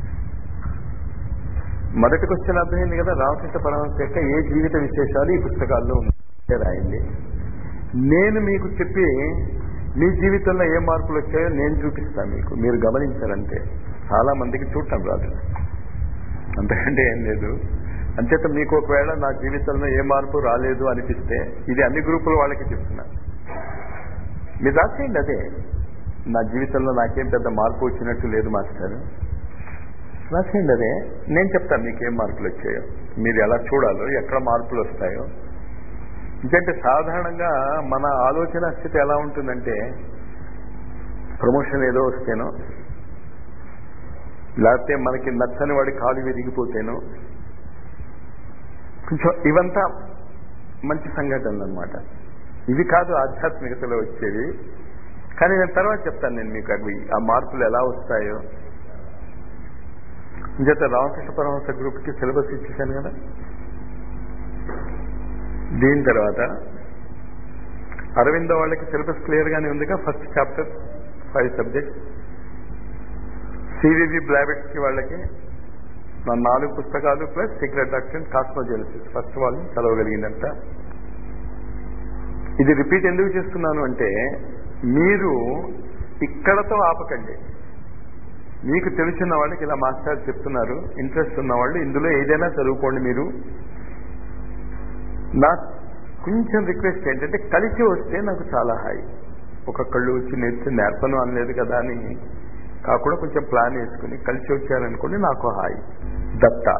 మొదటి క్వశ్చన్ అర్థమైంది కదా రామకృష్ణ పరమహంస యొక్క ఏ జీవిత విశేషాలు ఈ పుస్తకాల్లో ఉన్నాయో రాయండి నేను మీకు చెప్పి మీ జీవితంలో ఏ మార్పులు వచ్చాయో నేను చూపిస్తాను మీకు మీరు గమనించారంటే చాలా మందికి చూడటం రాదు అంతకంటే ఏం లేదు అంచేత మీకు ఒకవేళ నా జీవితంలో ఏ మార్పు రాలేదు అనిపిస్తే ఇది అన్ని గ్రూపుల వాళ్ళకి చెప్తున్నా మీరు రాసేయండి అదే నా జీవితంలో నాకేం పెద్ద మార్పు వచ్చినట్టు లేదు మాస్టర్ రాసేయండి అదే నేను చెప్తాను మీకేం మార్పులు వచ్చాయో మీరు ఎలా చూడాలో ఎక్కడ మార్పులు వస్తాయో ఎందుకంటే సాధారణంగా మన ఆలోచన స్థితి ఎలా ఉంటుందంటే ప్రమోషన్ ఏదో వస్తేనో లేకపోతే మనకి నచ్చని వాడి కాలు విరిగిపోతేనో కొంచెం ఇవంతా మంచి సంఘటనలు అనమాట ఇవి కాదు ఆధ్యాత్మికతలో వచ్చేవి కానీ నేను తర్వాత చెప్తాను నేను మీకు అవి ఆ మార్పులు ఎలా వస్తాయో ఇంచేత రామకృష్ణ పరమహంస గ్రూప్కి సిలబస్ ఇచ్చేసాను కదా దీని తర్వాత అరవిందో వాళ్ళకి సిలబస్ క్లియర్ గానే ఉందిగా ఫస్ట్ చాప్టర్ ఫైవ్ సబ్జెక్ట్స్ సివివి బ్లాబెట్స్ కి వాళ్ళకి నా నాలుగు పుస్తకాలు plus secret doctrine cosmogenesis first వాళ్ళు చదవగలిగిందంట ఇది రిపీట్ ఎందుకు చేస్తున్నాను అంటే మీరు ఇక్కడతో ఆపకండి మీకు తెలిసిన వాళ్ళకి ఇలా మాస్టర్ చెప్తున్నారు ఇంట్రెస్ట్ ఉన్న వాళ్ళు ఇందులో ఏదైనా చదువుకోండి మీరు నా కొంచెం రిక్వెస్ట్ ఏంటంటే కలిసి వస్తే నాకు చాలా హాయి ఒక్కొక్కళ్ళు వచ్చి నేర్చి నేర్పను అనలేదు కదా అని కాకుండా కొంచెం ప్లాన్ వేసుకుని కలిసి వచ్చారనుకోండి నాకు హాయి దత్త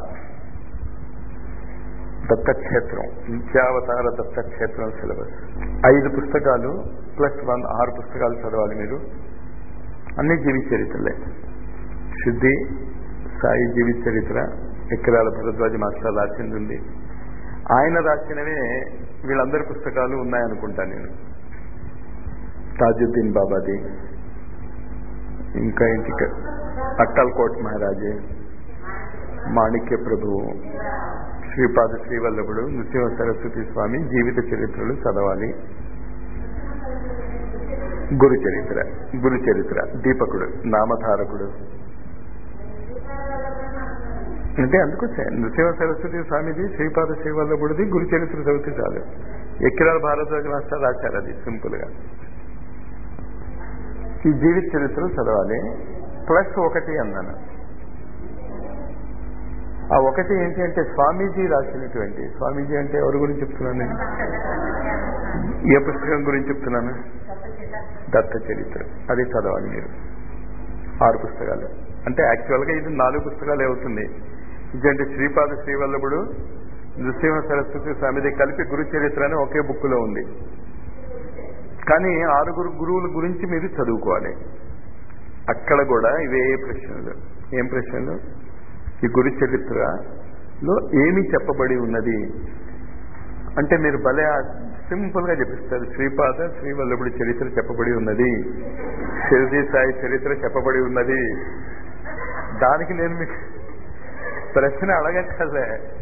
దత్తక్షేత్రం నిత్యావతార దత్తక్షేత్రం సిలబస్ ఐదు పుస్తకాలు ప్లస్ వన్ ఆరు పుస్తకాలు చదవాలి మీరు అన్ని జీవిత చరిత్రలే శుద్ధి సాయి జీవిత చరిత్ర ఎక్కరాల భరద్వాజ మాస్టర్ రాసింది ఉంది ఆయన రాసినవే వీళ్ళందరి పుస్తకాలు ఉన్నాయనుకుంటా నేను తాజుద్దీన్ బాబాది ఇంకా ఇంటికి అక్కల్ కోట్ మహారాజే మాణిక్య ప్రభువు శ్రీపాద శ్రీవల్లభుడు నృసింహ సరస్వతి స్వామి జీవిత చరిత్రలు చదవాలి గురు చరిత్ర గురు చరిత్ర దీపకుడు నామధారకుడు అంటే అందుకు నృసింహ సరస్వతి స్వామిది శ్రీపాద శ్రీవల్లభుడిది గురు చరిత్ర చదివితే చాలు ఎక్కిరాల భారద్వాజ మాస్టర్ రాశారు అది సింపుల్ గా ఈ జీవిత చరిత్రలు చదవాలి ప్లస్ ఒకటి అన్నాను ఆ ఒకటి ఏంటి అంటే స్వామీజీ రాసినటువంటి స్వామీజీ అంటే ఎవరి గురించి చెప్తున్నాను నేను ఏ పుస్తకం గురించి చెప్తున్నాను దత్త చరిత్ర అది చదవాలి మీరు ఆరు పుస్తకాలు అంటే యాక్చువల్గా ఇది నాలుగు పుస్తకాలు అవుతుంది ఇదంటే శ్రీపాద శ్రీవల్లభుడు నృసింహ సరస్వతి స్వామిది కలిపి గురు చరిత్ర అని ఒకే బుక్లో ఉంది కానీ ఆరుగురు గురువుల గురించి మీరు చదువుకోవాలి అక్కడ కూడా ఇవే ప్రశ్నలు ఏం ప్రశ్నలు ఈ గురు చరిత్రలో ఏమి చెప్పబడి ఉన్నది అంటే మీరు భలే సింపుల్ గా చెప్పిస్తారు శ్రీపాద శ్రీవల్లభుడి చరిత్ర చెప్పబడి ఉన్నది షిర్జీ సాయి చరిత్ర చెప్పబడి ఉన్నది దానికి నేను మీకు ప్రశ్న అడగక్కర్లే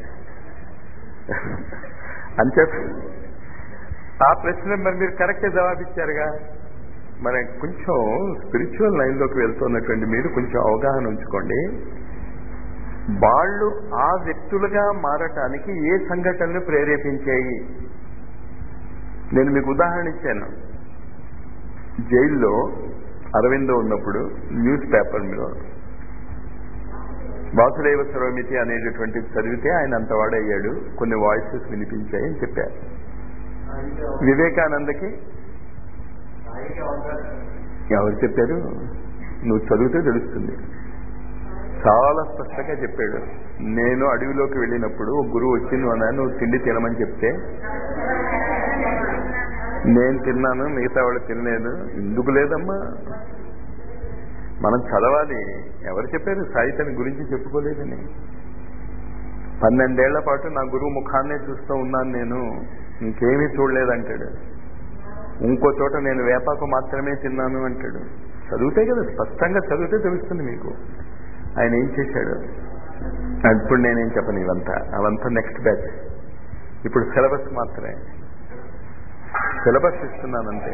అంతే ఆ ప్రశ్న మరి మీరు కరెక్ట్ జవాబిచ్చారుగా మరి కొంచెం స్పిరిచువల్ లైన్లోకి వెళ్తున్నటువంటి మీరు కొంచెం అవగాహన ఉంచుకోండి వాళ్ళు ఆ వ్యక్తులుగా మారటానికి ఏ సంఘటనలు ప్రేరేపించాయి నేను మీకు ఉదాహరణ ఇచ్చాను జైల్లో అరవిందో ఉన్నప్పుడు న్యూస్ పేపర్ మీద వాసుదేవ సర్వమితి అనేటటువంటి చదివితే ఆయన అంతవాడయ్యాడు కొన్ని వాయిసెస్ వినిపించాయి అని చెప్పారు వివేకానందకి ఎవరు చెప్పారు నువ్వు చదివితే తెలుస్తుంది చాలా స్పష్టంగా చెప్పాడు నేను అడవిలోకి వెళ్ళినప్పుడు ఒక గురువు వచ్చింది అన్నా నువ్వు తిండి తినమని చెప్తే నేను తిన్నాను మిగతా వాళ్ళు తినలేదు ఎందుకు లేదమ్మా మనం చదవాలి ఎవరు చెప్పారు సాహిత్యాన్ని గురించి చెప్పుకోలేదని పన్నెండేళ్ల పాటు నా గురువు ముఖాన్నే చూస్తూ ఉన్నాను నేను ఇంకేమీ చూడలేదంటాడు ఇంకో చోట నేను వేపాకు మాత్రమే తిన్నాను అంటాడు చదివితే కదా స్పష్టంగా చదివితే తెలుస్తుంది మీకు ఆయన ఏం చేశాడు ఇప్పుడు నేనేం చెప్పను ఇవంతా అవంతా నెక్స్ట్ బ్యాచ్ ఇప్పుడు సిలబస్ మాత్రమే సిలబస్ ఇస్తున్నానంతే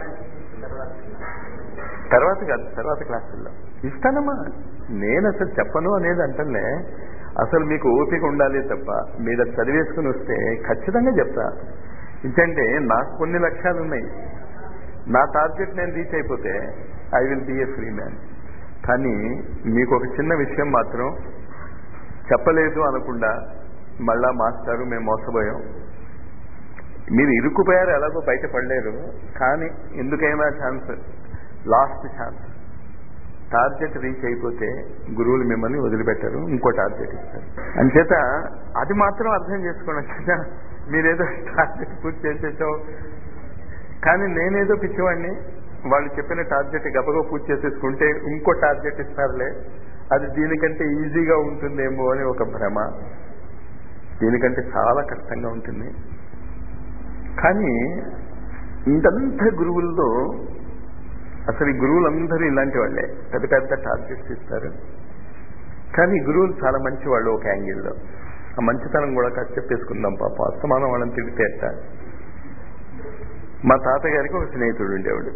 తర్వాత కాదు తర్వాత క్లాసుల్లో ఇస్తానమ్మా నేను అసలు చెప్పను అనేది అంటలే అసలు మీకు ఓపిక ఉండాలి తప్ప మీద చదివేసుకుని వస్తే ఖచ్చితంగా చెప్తా ఎందుకంటే నాకు కొన్ని లక్ష్యాలు ఉన్నాయి నా టార్గెట్ నేను రీచ్ అయిపోతే I will be a free man కానీ మీకు ఒక చిన్న విషయం మాత్రం చెప్పలేదు అనకుండా మళ్ళా మాస్టారు మేము మోసపోయాం మీరు ఇరుక్కుపోయారు ఎలాగో బయటపడలేరు కానీ ఎందుకైనా chance last chance target reach అయిపోతే గురువులు మిమ్మల్ని వదిలిపెట్టారు ఇంకో టార్గెట్ ఇస్తారు అంచేత అది మాత్రం అర్థం చేసుకోండి అంచేత మీరేదో టార్గెట్ పూర్తి చేసేసాం కానీ నేనేదో పిచ్చివాడిని వాళ్ళు చెప్పిన టార్గెట్ గబగబా పూర్తి చేసేసుకుంటే ఇంకో టార్గెట్ ఇస్తారులే అది దీనికంటే ఈజీగా ఉంటుందేమో అని ఒక భ్రమ దీనికంటే చాలా కష్టంగా ఉంటుంది కానీ ఇంతంత గురువుల్లో అసలు ఈ గురువులందరూ ఇలాంటి వాళ్ళే పెద్ద పెద్ద టార్గెట్స్ ఇస్తారు కానీ గురువులు చాలా మంచి వాళ్ళు ఒక యాంగిల్లో ఆ మంచితనం కూడా కాస్త చెప్పేసుకుందాం పాప అస్తమానం వాళ్ళని తిడితేట మా తాతగారికి ఒక స్నేహితుడు ఉండేవాడు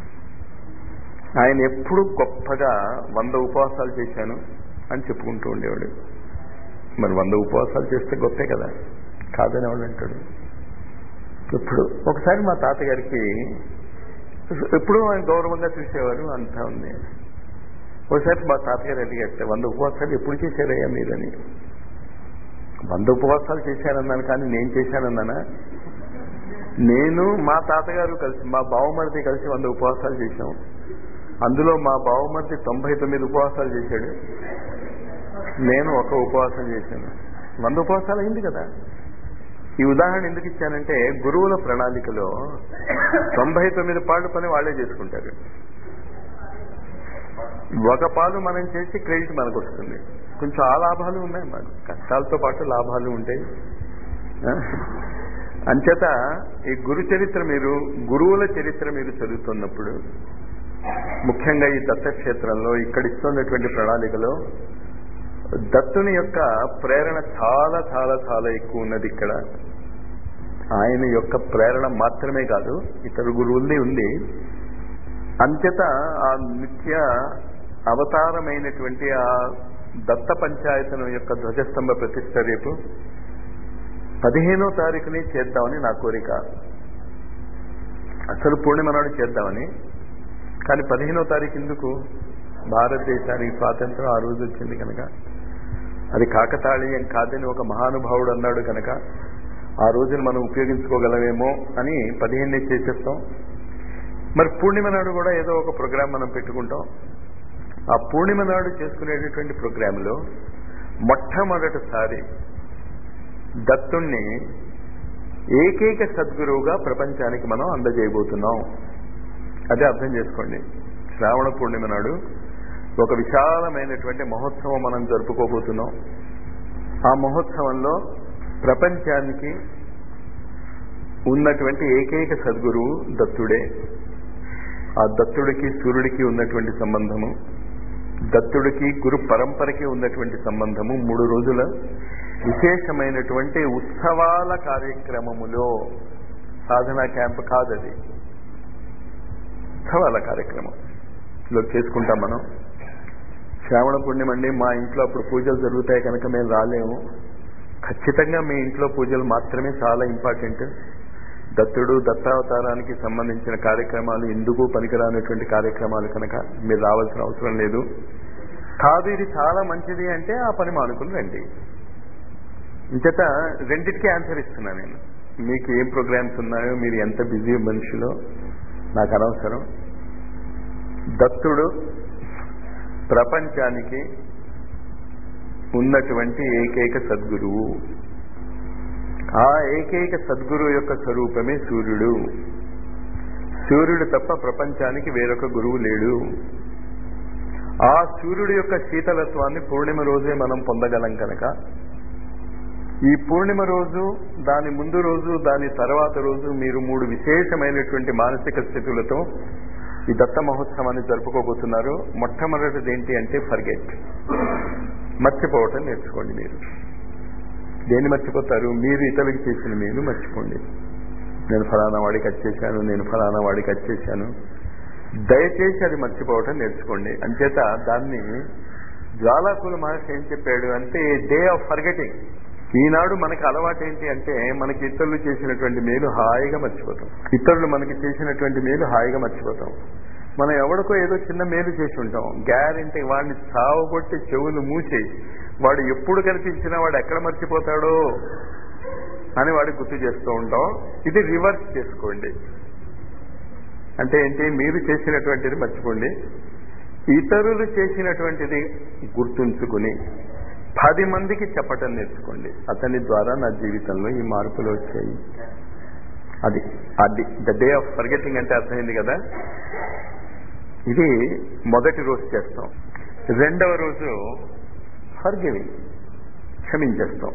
ఆయన ఎప్పుడు గొప్పగా వంద ఉపవాసాలు చేశాను అని చెప్పుకుంటూ ఉండేవాడు మరి వంద ఉపవాసాలు చేస్తే గొప్పే కదా కాదని వాళ్ళు అంటాడు ఎప్పుడు ఒకసారి మా తాతగారికి ఎప్పుడూ ఆయన గౌరవంగా చూసేవారు అంతా ఉంది ఒకసారి మా తాతగారు అడిగారు వంద ఉపవాసాలు ఎప్పుడు చేశారయ్యా మీరని వంద ఉపవాసాలు చేశానన్నాను కానీ నేను చేశానన్నానా నేను మా తాతగారు కలిసి మా బావమరిది కలిసి వంద ఉపవాసాలు చేశాం అందులో మా బావమరిది తొంభై తొమ్మిది ఉపవాసాలు చేశాడు నేను ఒక ఉపవాసం చేశాను వంద ఉపవాసాలు అయింది కదా ఈ ఉదాహరణ ఎందుకు ఇచ్చానంటే గురువుల ప్రణాళికలో తొంభై తొమ్మిది పాళ్ళు పని వాళ్ళే చేసుకుంటారు ఒక పాలు మనం చేసి క్రెడిట్ మనకు వస్తుంది కొంచెం ఆ లాభాలు ఉన్నాయి మాకు కష్టాలతో పాటు లాభాలు ఉంటాయి అంచేత ఈ గురు చరిత్ర మీరు గురువుల చరిత్ర మీరు చదువుతున్నప్పుడు ముఖ్యంగా ఈ దత్తక్షేత్రంలో ఇక్కడ ఇస్తున్నటువంటి ప్రణాళికలో దత్తుని యొక్క ప్రేరణ చాలా చాలా చాలా ఎక్కువ ఉన్నది ఇక్కడ ఆయన యొక్క ప్రేరణ మాత్రమే కాదు ఇతర గురువుల్ని ఉంది అంచేత ఆ నిత్య అవతారమైనటువంటి ఆ దత్త పంచాయతనం యొక్క ధ్వజస్తంభ ప్రతిష్ట రేపు పదిహేనో తారీఖుని చేద్దామని నా కోరిక అసలు పూర్ణిమ నాడు చేద్దామని కానీ పదిహేనో తారీఖు ఎందుకు భారతదేశానికి స్వాతంత్రం ఆ రోజు వచ్చింది కనుక అది కాకతాళీయం కాదని ఒక మహానుభావుడు అన్నాడు కనుక ఆ రోజును మనం ఉపయోగించుకోగలమేమో అని పదిహేను చేసేస్తాం మరి పూర్ణిమ నాడు కూడా ఏదో ఒక ప్రోగ్రాం మనం పెట్టుకుంటాం ఆ పూర్ణిమ నాడు చేసుకునేటటువంటి ప్రోగ్రాంలో మొట్టమొదటిసారి దత్తుణ్ణి ఏకైక సద్గురువుగా ప్రపంచానికి మనం అందజేయబోతున్నాం అదే అర్థం చేసుకోండి శ్రావణ పూర్ణిమ నాడు ఒక విశాలమైనటువంటి మహోత్సవం మనం జరుపుకోబోతున్నాం ఆ మహోత్సవంలో ప్రపంచానికి ఉన్నటువంటి ఏకైక సద్గురువు దత్తుడే ఆ దత్తుడికి సూర్యుడికి ఉన్నటువంటి సంబంధము దత్తుడికి గురు పరంపరకి ఉన్నటువంటి సంబంధము మూడు రోజుల విశేషమైనటువంటి ఉత్సవాల కార్యక్రమములో సాధనా క్యాంప్ కాదది ఉత్సవాల కార్యక్రమం లో చేసుకుంటాం మనం శ్రావణ పుణ్యం అండి మా ఇంట్లో అప్పుడు పూజలు జరుగుతాయి కనుక మేము రాలేము ఖచ్చితంగా మీ ఇంట్లో పూజలు మాత్రమే చాలా ఇంపార్టెంట్ దత్తుడు దత్తావతారానికి సంబంధించిన కార్యక్రమాలు ఎందుకు పనికిరానటువంటి కార్యక్రమాలు కనుక మీరు రావాల్సిన అవసరం లేదు కాదు ఇది చాలా మంచిది అంటే ఆ పని మానుకుని రండి ఇంచేత రెండింటికి ఆన్సర్ ఇస్తున్నా నేను మీకు ఏం ప్రోగ్రామ్స్ ఉన్నాయో మీరు ఎంత బిజీ మనుషులో నాకు అనవసరం దత్తుడు ప్రపంచానికి ఉన్నటువంటి ఏకైక సద్గురువు ఆ ఏకైక సద్గురువు యొక్క స్వరూపమే సూర్యుడు సూర్యుడు తప్ప ప్రపంచానికి వేరొక గురువు లేడు ఆ సూర్యుడు యొక్క శీతలత్వాన్ని పూర్ణిమ రోజే మనం పొందగలం కనుక ఈ పూర్ణిమ రోజు దాని ముందు రోజు దాని తర్వాత రోజు మీరు మూడు విశేషమైనటువంటి మానసిక స్థితులతో ఈ దత్త మహోత్సవాన్ని జరుపుకోబోతున్నారు మొట్టమొదటిది ఏంటి అంటే ఫర్గెట్ మర్చిపోవటం నేర్చుకోండి మీరు దేన్ని మర్చిపోతారు మీరు ఇతరులకు చేసిన మీరు మర్చిపోండి నేను ఫలానా వాడికి వచ్చేసాను నేను ఫలానా వాడికి వచ్చేసాను దయచేసి అది మర్చిపోవటం నేర్చుకోండి అంచేత దాన్ని జ్వాలాకుల మహర్షి ఏం చెప్పాడు అంటే డే ఆఫ్ ఫర్గెటింగ్ ఈనాడు మనకి అలవాటు ఏంటి అంటే మనకి ఇతరులు చేసినటువంటి మేలు హాయిగా మర్చిపోతాం ఇతరులు మనకి చేసినటువంటి మేలు హాయిగా మర్చిపోతాం మనం ఎవడికో ఏదో చిన్న మేలు చేసి ఉంటాం గ్యారంటీ వాడిని చావగొట్టి చెవులు మూసి వాడు ఎప్పుడు కనిపించినా వాడు ఎక్కడ మర్చిపోతాడో అని వాడికి గుర్తు చేస్తూ ఉంటాం ఇది రివర్స్ చేసుకోండి అంటే ఏంటి మీరు చేసినటువంటిది మర్చిపోండి ఇతరులు చేసినటువంటిది గుర్తుంచుకుని పది మందికి చెప్పటం నేర్చుకోండి అతని ద్వారా నా జీవితంలో ఈ మార్పులు వచ్చాయి అది అది ద డే ఆఫ్ ఫర్గెటింగ్ అంటే అర్థమైంది కదా ఇది మొదటి రోజు చేస్తాం రెండవ రోజు ఫర్గివింగ్ క్షమించేస్తాం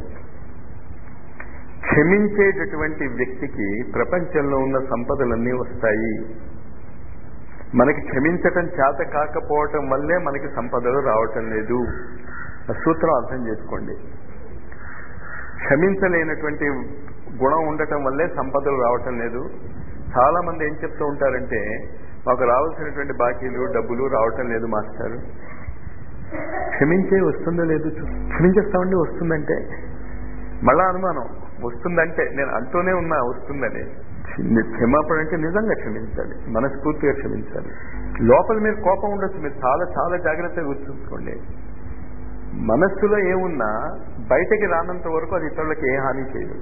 క్షమించేటటువంటి వ్యక్తికి ప్రపంచంలో ఉన్న సంపదలన్నీ వస్తాయి మనకి క్షమించటం చేత కాకపోవటం వల్లే మనకి సంపదలు రావటం లేదు ఆ సూత్రం అర్థం చేసుకోండి క్షమించలేనటువంటి గుణం ఉండటం వల్లే సంపదలు రావటం లేదు చాలా మంది ఏం చెప్తూ ఉంటారంటే మాకు రావాల్సినటువంటి బాకీలు డబ్బులు రావటం లేదు మాస్టారు క్షమించే వస్తుందో లేదు చూ క్షమించేస్తామండి వస్తుందంటే మళ్ళా అనుమానం వస్తుందంటే నేను అంటూనే ఉన్నా వస్తుందని క్షమాపణ అంటే నిజంగా క్షమించాలి మనస్ఫూర్తిగా క్షమించాలి లోపల మీరు కోపం ఉండొచ్చు మీరు చాలా చాలా జాగ్రత్తగా గుర్తుంచుకోండి మనస్సులో ఏమున్నా బయటకి రానంత వరకు అది ఇతరులకు ఏ హాని చేయదు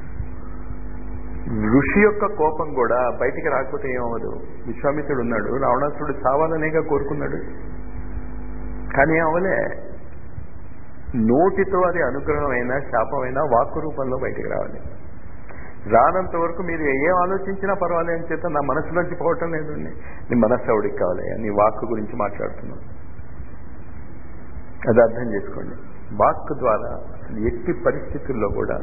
ఋషి యొక్క కోపం కూడా బయటికి రాకపోతే ఏమవ్వదు విశ్వామిత్రుడు ఉన్నాడు రావణాసుడు చావాలనేగా కోరుకున్నాడు కానీ అవలే నోటితో అది అనుగ్రహమైనా శాపమైనా వాక్కు రూపంలో బయటికి రావాలి రానంత వరకు మీరు ఏం ఆలోచించినా పర్వాలేదు అని చేత నా మనసులోంచి పోవటం లేదు నీ మనస్సు ఎవడికి కావాలి నీ వాక్కు గురించి మాట్లాడుతున్నాను అది అర్థం చేసుకోండి వాక్ ద్వారా అసలు ఎట్టి పరిస్థితుల్లో కూడా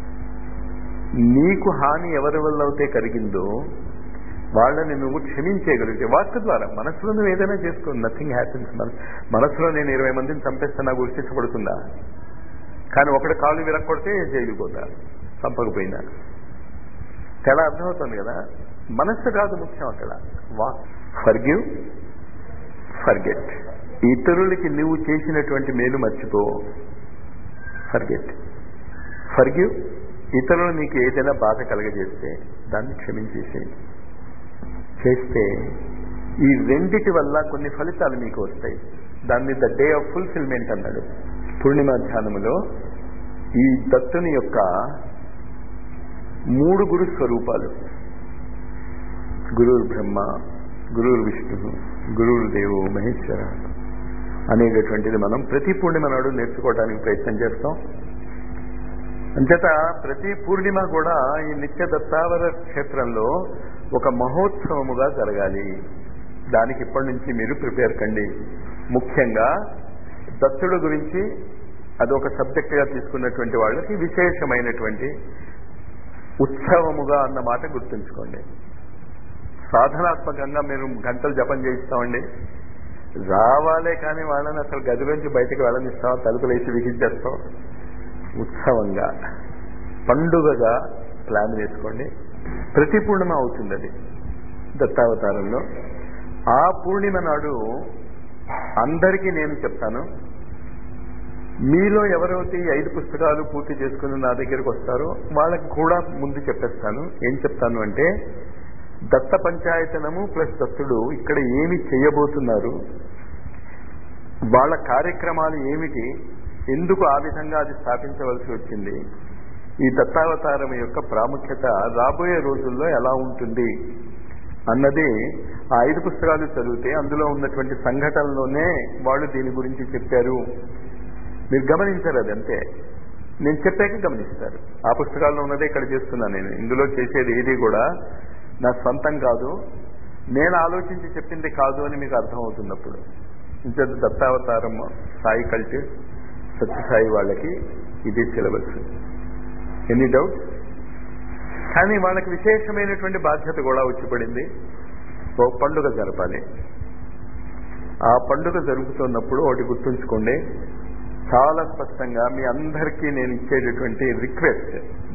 నీకు హాని ఎవరి వల్ల అయితే కలిగిందో వాళ్ళని నువ్వు క్షమించేయగలిగితే వాక్ ద్వారా మనసులో నువ్వు ఏదైనా చేసుకో నథింగ్ హ్యాపీన్స్ మన మనసులో నేను ఇరవై మందిని చంపేస్తే నాకు గుర్తించబడుతుందా కానీ ఒకటి కాలు విరక్కొడితే జైలుకి పోతా చంపకపోయినా తేడా అర్థమవుతుంది కదా మనస్సు కాదు ముఖ్యం అక్కడ వాక్ ఫర్గివ్ ఫర్గెట్ ఇతరులకి నువ్వు చేసినటువంటి మేలు మర్చిపో ఫర్గెట్ ఫర్గివ్ ఇతరులు నీకు ఏదైనా బాధ కలగజేస్తే దాన్ని క్షమించేసేయండి చేస్తే ఈ రెండిటి వల్ల కొన్ని ఫలితాలు మీకు వస్తాయి దాన్ని ద డే ఆఫ్ ఫుల్ఫిల్మెంట్ అన్నాడు పూర్ణిమ ధ్యానములో ఈ దత్తుని యొక్క మూడు గురు స్వరూపాలు గురువు బ్రహ్మ గురువు విష్ణు గురువు దేవు మహేశ్వర అనేటటువంటిది మనం ప్రతి పూర్ణిమ నాడు నేర్చుకోవడానికి ప్రయత్నం చేస్తాం అంచేత ప్రతి పూర్ణిమ కూడా ఈ నిత్య దత్తావర క్షేత్రంలో ఒక మహోత్సవముగా జరగాలి దానికి ఇప్పటి నుంచి మీరు ప్రిపేర్ కండి ముఖ్యంగా దత్తుడు గురించి అది ఒక సబ్జెక్టుగా తీసుకున్నటువంటి వాళ్ళకి విశేషమైనటువంటి ఉత్సవముగా అన్న మాట గుర్తుంచుకోండి సాధనాత్మకంగా మీరు గంటలు జపం చేయిస్తామండి రావాలే కానీ వాళ్ళని అసలు గదిలోంచి బయటకు వెళ్ళనిస్తాం తలుపులు వేసి బిగించేస్తాం ఉత్సవంగా పండుగగా ప్లాన్ వేసుకోండి ప్రతి పూర్ణిమ అవుతుంది అది దత్తావతారంలో ఆ పూర్ణిమ నాడు అందరికీ నేను చెప్తాను మీలో ఎవరైతే ఈ ఐదు పుస్తకాలు పూర్తి చేసుకుని నా దగ్గరికి వస్తారో వాళ్ళకి కూడా ముందు చెప్పేస్తాను ఏం చెప్తాను అంటే దత్త పంచాయతనము ప్లస్ దత్తుడు ఇక్కడ ఏమి చేయబోతున్నారు వాళ్ళ కార్యక్రమాలు ఏమిటి ఎందుకు ఆ విధంగా అది స్థాపించవలసి వచ్చింది ఈ దత్తావతారం యొక్క ప్రాముఖ్యత రాబోయే రోజుల్లో ఎలా ఉంటుంది అన్నది ఆ ఐదు పుస్తకాలు చదివితే అందులో ఉన్నటువంటి సంఘటనలోనే వాళ్ళు దీని గురించి చెప్పారు మీరు గమనించారు అది అంతే నేను చెప్పాక గమనిస్తారు ఆ పుస్తకాల్లో ఉన్నదే ఇక్కడ చేస్తున్నాను నేను ఇందులో చేసేది ఏది కూడా నా సొంతం కాదు నేను ఆలోచించి చెప్పింది కాదు అని మీకు అర్థమవుతున్నప్పుడు ఇంత దత్తావతారం సాయి కల్చర్ సత్యసాయి వాళ్ళకి ఇది సిలబస్ ఎనీ డౌట్స్ కానీ వాళ్ళకి విశేషమైనటువంటి బాధ్యత కూడా వచ్చి పడింది ఓ పండుగ జరపాలి ఆ పండుగ జరుగుతున్నప్పుడు ఒకటి గుర్తుంచుకోండి చాలా స్పష్టంగా మీ అందరికీ నేను ఇచ్చేటటువంటి రిక్వెస్ట్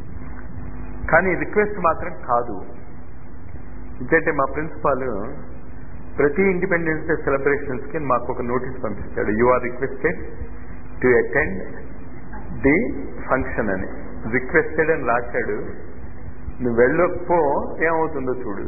కానీ రిక్వెస్ట్ మాత్రం కాదు ఎందుకంటే మా ప్రిన్సిపాల్ ప్రతి ఇండిపెండెన్స్ డే సెలబ్రేషన్స్ కి మాకు ఒక నోటీస్ పంపిస్తాడు you are requested to attend the function అని రిక్వెస్టెడ్ అని రాశాడు నువ్వు వెళ్ళకపో ఏమవుతుందో చూడు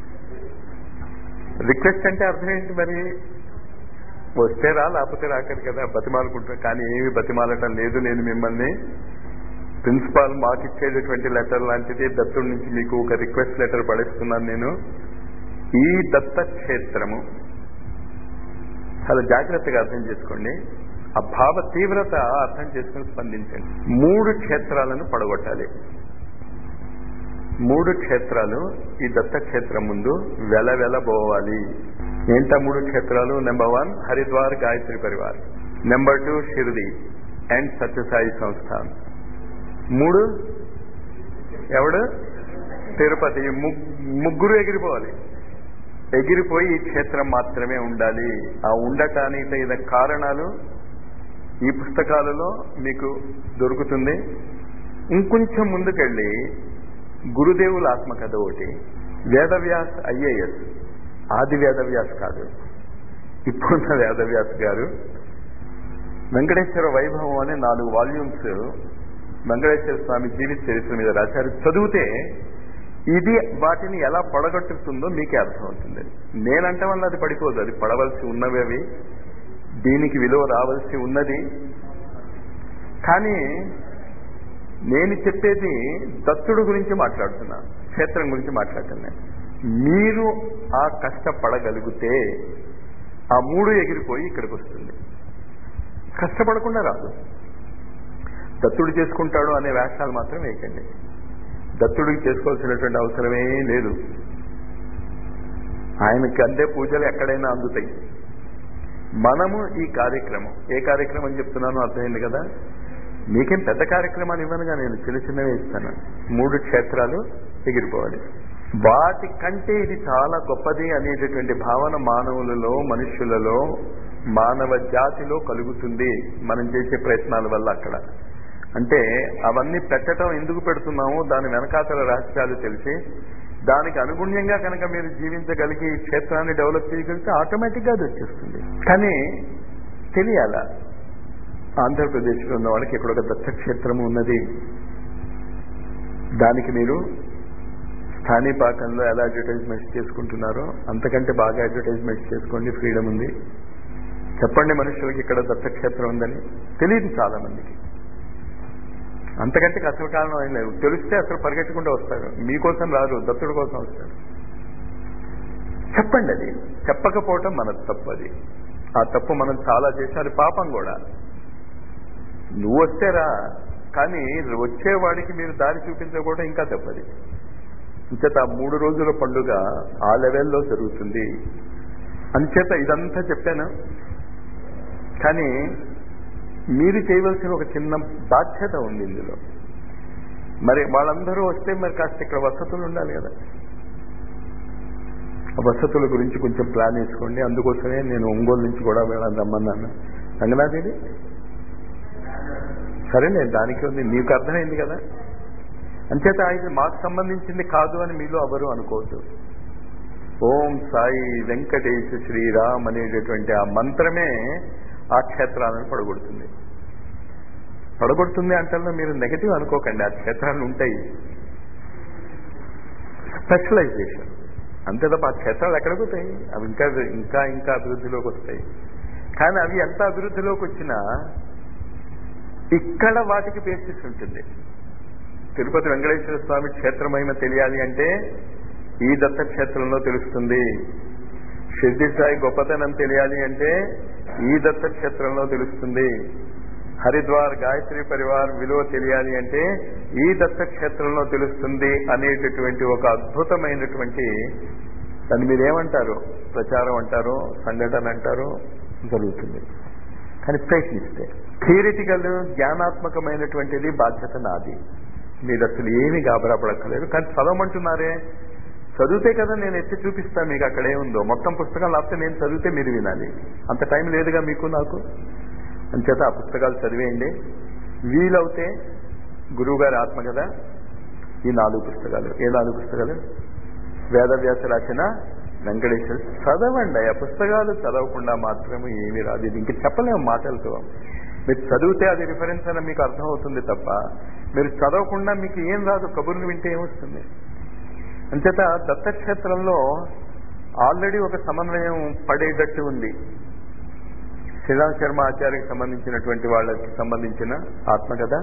రిక్వెస్ట్ అంటే అర్థం ఏంటి మరి వస్తే రా లేకపోతే రాకరు కదా బతిమాలుకుంటా కానీ ఏమి బతిమాలటం లేదు నేను మిమ్మల్ని ప్రిన్సిపాల్ మాకు ఇచ్చేటటువంటి లెటర్ లాంటిది దత్తుడి నుంచి మీకు ఒక రిక్వెస్ట్ లెటర్ పడేస్తున్నాను నేను ఈ దత్తక్షేత్రము చాలా జాగ్రత్తగా అర్థం చేసుకోండి ఆ భావ తీవ్రత అర్థం చేసుకుని స్పందించండి మూడు క్షేత్రాలను పడగొట్టాలి మూడు క్షేత్రాలు ఈ దత్తక్షేత్రం ముందు వెల వెలబోవాలి ఏంటా మూడు క్షేత్రాలు number one Haridwar Gayatri Parivar number two Shirdi and Sathya Sai Sansthan మూడు ఎవడు తిరుపతి ముగ్గురు ఎగిరిపోవాలి ఎగిరిపోయి ఈ క్షేత్రం మాత్రమే ఉండాలి ఆ ఉండటానికి తగిన కారణాలు ఈ పుస్తకాలలో మీకు దొరుకుతుంది ఇంకొంచెం ముందుకెళ్ళి గురుదేవుల ఆత్మకథ ఒకటి వేదవ్యాస్ ఐఏఎస్ ఆది వేదవ్యాస్ కాదు ఇప్పుడున్న వేదవ్యాస్ గారు వెంకటేశ్వర వైభవం అనే నాలుగు వాల్యూమ్స్ వెంకటేశ్వర స్వామి జీవిత చరిత్ర మీద రాశారు చదివితే ఇది వాటిని ఎలా పడగొట్టుతుందో మీకే అర్థమవుతుంది నేనంటే వల్ల అది పడిపోదు అది పడవలసి ఉన్నవి అవి దీనికి విలువ రావాల్సి ఉన్నది కానీ నేను చెప్పేది దత్తుడు గురించి మాట్లాడుతున్నా క్షేత్రం గురించి మాట్లాడుతున్నాను మీరు ఆ కష్టపడగలిగితే ఆ మూడు ఎగిరిపోయి ఇక్కడికి వస్తుంది కష్టపడకుండా రాదు దత్తుడు చేసుకుంటాడు అనే వేషాలు మాత్రం వేయకండి దత్తుడికి చేసుకోవాల్సినటువంటి అవసరమే లేదు ఆయనకి అందే పూజలు ఎక్కడైనా అందుతాయి మనము ఈ కార్యక్రమం ఏ కార్యక్రమం అని చెప్తున్నానో అర్థమైంది కదా మీకేం పెద్ద కార్యక్రమాన్ని ఇవ్వనుగా నేను చిన్న చిన్నవే ఇస్తాను మూడు క్షేత్రాలు ఎగిరిపోవాలి వాటి కంటే ఇది చాలా గొప్పది అనేటటువంటి భావన మానవులలో మనుష్యులలో మానవ జాతిలో కలుగుతుంది మనం చేసే ప్రయత్నాల వల్ల అక్కడ అంటే అవన్నీ పెట్టడం ఎందుకు పెడుతున్నామో దాని వెనకాతల రహస్యాలు తెలిసి దానికి అనుగుణ్యంగా కనుక మీరు జీవించగలిగి ఈ క్షేత్రాన్ని డెవలప్ చేయగలిగితే ఆటోమేటిక్గా అది వచ్చేస్తుంది కానీ తెలియాల ఆంధ్రప్రదేశ్లో ఉన్న వాళ్ళకి ఇక్కడ ఒక దత్తక్షేత్రం ఉన్నది దానికి మీరు స్థానిపాకంలో ఎలా అడ్వర్టైజ్మెంట్స్ చేసుకుంటున్నారో అంతకంటే బాగా అడ్వర్టైజ్మెంట్స్ చేసుకోండి ఫ్రీడమ్ ఉంది చెప్పండి మనుషులకి ఇక్కడ దత్తక్షేత్రం ఉందని తెలియదు చాలా మందికి అంతకంటే అసలు కారణం ఏం లేదు తెలిస్తే అసలు పరిగెట్టకుండా వస్తారు మీకోసం రారు దత్తుడి కోసం వస్తారు చెప్పండి అది చెప్పకపోవటం మన తప్పు అది ఆ తప్పు మనం చాలా చేసాం అది పాపం కూడా నువ్వు వస్తేరా కానీ వచ్చేవాడికి మీరు దారి చూపించకపోవడం ఇంకా తప్పది అంచేత ఆ మూడు రోజుల పండుగ ఆ లెవెల్లో జరుగుతుంది అంచేత ఇదంతా చెప్పాను కానీ మీరు చేయవలసిన ఒక చిన్న బాధ్యత ఉంది ఇందులో మరి వాళ్ళందరూ వస్తే మరి కాస్త ఇక్కడ వసతులు ఉండాలి కదా వసతుల గురించి కొంచెం ప్లాన్ వేసుకోండి అందుకోసమే నేను ఒంగోలు నుంచి కూడా వెళ్ళాలని రమ్మన్నాను రంగనాథేది సరేలే దానికి ఉంది మీకు అర్థమైంది కదా అంచేత ఇది మాకు సంబంధించింది కాదు అని మీలో ఎవరు అనుకోవద్దు ఓం సాయి వెంకటేశ శ్రీరామ్ అనేటటువంటి ఆ మంత్రమే ఆ క్షేత్రాలను పడగొడుతుంది పడగొడుతుంది అంటే మీరు నెగటివ్ అనుకోకండి ఆ క్షేత్రాలు ఉంటాయి స్పెషలైజేషన్ అంతే తప్ప ఆ క్షేత్రాలు ఎక్కడికి పోతాయి అవి ఇంకా ఇంకా ఇంకా అభివృద్ధిలోకి వస్తాయి కానీ అవి ఎంత అభివృద్ధిలోకి వచ్చినా ఇక్కడ వాటికి బేసిస్ ఉంటుంది తిరుపతి వెంకటేశ్వర స్వామి క్షేత్రమహిమ తెలియాలి అంటే ఈ దత్తక్షేత్రంలో తెలుస్తుంది షిర్డి సాయి గొప్పతనం తెలియాలి అంటే ఈ దత్తక్షేత్రంలో తెలుస్తుంది హరిద్వార్ గాయత్రి పరివార్ విలువ తెలియాలి అంటే ఈ దత్తక్షేత్రంలో తెలుస్తుంది అనేటటువంటి ఒక అద్భుతమైనటువంటి దాన్ని మీరు ఏమంటారు ప్రచారం అంటారో సంఘటన అంటారో జరుగుతుంది కానీ ప్రయత్నిస్తే థియరిటికల్ జ్ఞానాత్మకమైనటువంటిది బాధ్యత నాది మీరు అసలు ఏమీ గాబరాపడక్కలేదు కానీ చదవమంటున్నారే చదివితే కదా నేను ఎత్తి చూపిస్తాను మీకు అక్కడ ఏముందో మొత్తం పుస్తకం లేకపోతే నేను చదివితే మీరు వినాలి అంత టైం లేదుగా మీకు నాకు అంచేత ఆ పుస్తకాలు చదివేయండి వీలవుతే గురువు గారి ఆత్మ కదా ఈ నాలుగు పుస్తకాలు ఏ నాలుగు పుస్తకాలు వేదవ్యాస రాసిన వెంకటేశ్వర చదవండి ఆ పుస్తకాలు చదవకుండా మాత్రమే ఏమీ రాదు ఇది ఇంక చెప్పలేము మాటలతో మీరు చదివితే అది రిఫరెన్స్ అని మీకు అర్థమవుతుంది తప్ప మీరు చదవకుండా మీకు ఏం రాదు కబుర్లు వింటే ఏమొస్తుంది అంచేత దత్తక్షేత్రంలో ఆల్రెడీ ఒక సమన్వయం పడేటట్టు ఉంది శ్రీరామ్ శర్మ ఆచార్యకి సంబంధించినటువంటి వాళ్ళకి సంబంధించిన ఆత్మకథ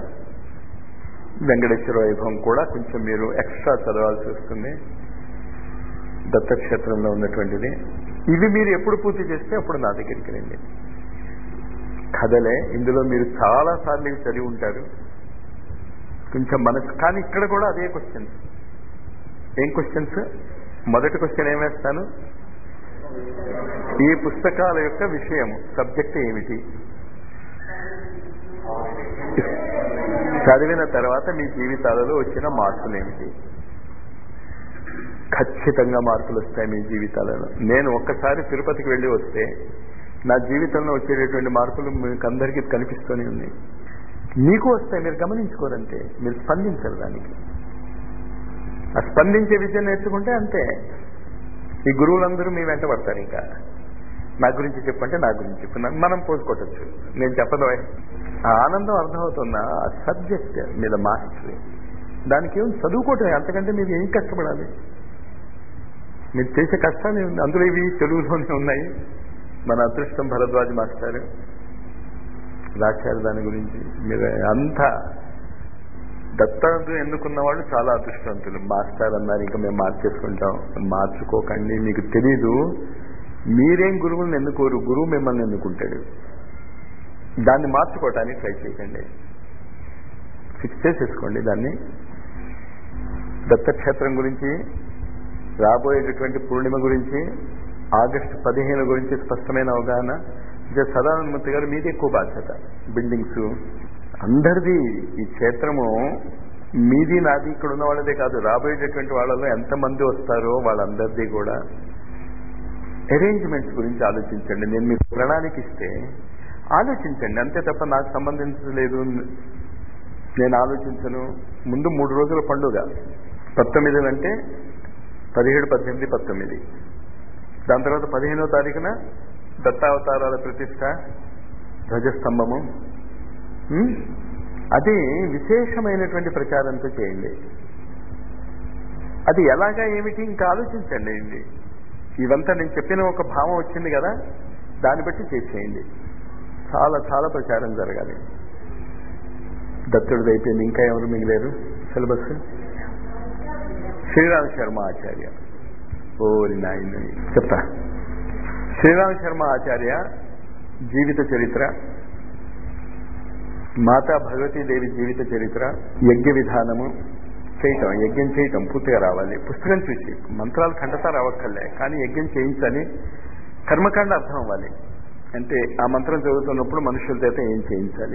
వెంకటేశ్వర వైభవం కూడా కొంచెం మీరు ఎక్స్ట్రా చదవాల్సి వస్తుంది దత్తక్షేత్రంలో ఉన్నటువంటిది ఇవి మీరు ఎప్పుడు పూర్తి చేస్తే అప్పుడు నా దగ్గరికి రండి కథలే ఇందులో మీరు చాలా సార్లు ఇవి చదివి ఉంటారు కొంచెం మనసు కానీ ఇక్కడ కూడా అదే క్వశ్చన్స్ ఏం క్వశ్చన్స్ మొదటి క్వశ్చన్ ఏం వేస్తాను ఈ పుస్తకాల యొక్క విషయం సబ్జెక్ట్ ఏమిటి చదివిన తర్వాత మీ జీవితాలలో వచ్చిన మార్పులు ఏమిటి ఖచ్చితంగా మార్పులు వస్తాయి మీ జీవితాలలో నేను ఒక్కసారి తిరుపతికి వెళ్ళి వస్తే నా జీవితంలో వచ్చేటటువంటి మార్పులు మీకు అందరికీ కనిపిస్తూనే ఉన్నాయి మీకు వస్తాయి మీరు గమనించుకోరంటే మీరు స్పందించరు దానికి ఆ స్పందించే విద్య నేర్చుకుంటే అంతే ఈ గురువులందరూ మీ వెంట పడతారు ఇంకా నా గురించి చెప్పంటే నా గురించి చెప్పు మనం పోసుకొట్టచ్చు నేను చెప్పదు ఆ ఆనందం అర్థమవుతున్నా ఆ సబ్జెక్ట్ మీద మాస్టరీ దానికి ఏం చదువుకోవటమే అంతకంటే మీరు ఏం కష్టపడాలి మీరు చేసే కష్టాలు అందులో ఇవి తెలుగులోనే ఉన్నాయి మన అదృష్టం భరద్వాజ్ మాస్టర్ రాశారు దాని గురించి మీరు అంతా దత్తాంతులు ఎన్నుకున్న వాళ్ళు చాలా అదృష్టవంతులు మాస్టర్ అన్నారు ఇంకా మేము మార్చేసుకుంటాం మార్చుకోకండి మీకు తెలీదు మీరేం గురువులను ఎన్నుకోరు గురువు మిమ్మల్ని ఎన్నుకుంటాడు దాన్ని మార్చుకోవటానికి ట్రై చేయకండి ఫిక్స్ చేసేసుకోండి దాన్ని దత్తక్షేత్రం గురించి రాబోయేటటువంటి పూర్ణిమ గురించి ఆగస్టు పదిహేను గురించి స్పష్టమైన అవగాహన ఇంకా సదానందమూర్తి గారు మీది ఎక్కువ బాధ్యత బిల్డింగ్స్ అందరిది ఈ క్షేత్రము మీది నాది ఇక్కడ ఉన్న వాళ్ళదే కాదు రాబోయేటటువంటి వాళ్ళలో ఎంతమంది వస్తారో వాళ్ళందరిది కూడా అరేంజ్మెంట్స్ గురించి ఆలోచించండి నేను మీకు ప్రణాళిక ఇస్తే ఆలోచించండి అంతే తప్ప నాకు సంబంధించలేదు నేను ఆలోచించను ముందు మూడు రోజుల పండుగ పంతొమ్మిది అంటే పదిహేడు పద్దెనిమిది పంతొమ్మిది దాని తర్వాత పదిహేనో తారీఖున దత్తావతారాల ప్రతిష్ట ధ్వజస్తంభము అది విశేషమైనటువంటి ప్రచారంతో చేయండి అది ఎలాగా ఏమిటి ఇంకా ఆలోచించండి ఇది ఇవంతా నేను చెప్పిన ఒక భావం వచ్చింది కదా దాన్ని బట్టి చేసేయండి చాలా చాలా ప్రచారం జరగాలి దత్తుడిది అయిపోయింది ఇంకా ఎవరు మిగిలేరు సిలబస్ శ్రీరామ్ శర్మ ఆచార్య ఓరి నాయన చెప్తా శ్రీరామ్ శర్మ ఆచార్య జీవిత చరిత్ర మాతా భగవతీదేవి జీవిత చరిత్ర యజ్ఞ విధానము చేయటం యజ్ఞం చేయటం పూర్తిగా రావాలి పుస్తకం చూసి మంత్రాలు ఖండతా రావక్కర్లే కానీ యజ్ఞం చేయించాలి కర్మకాండ అర్థం అవ్వాలి అంటే ఆ మంత్రం చదువుతున్నప్పుడు మనుషుల చేత ఏం చేయించాలి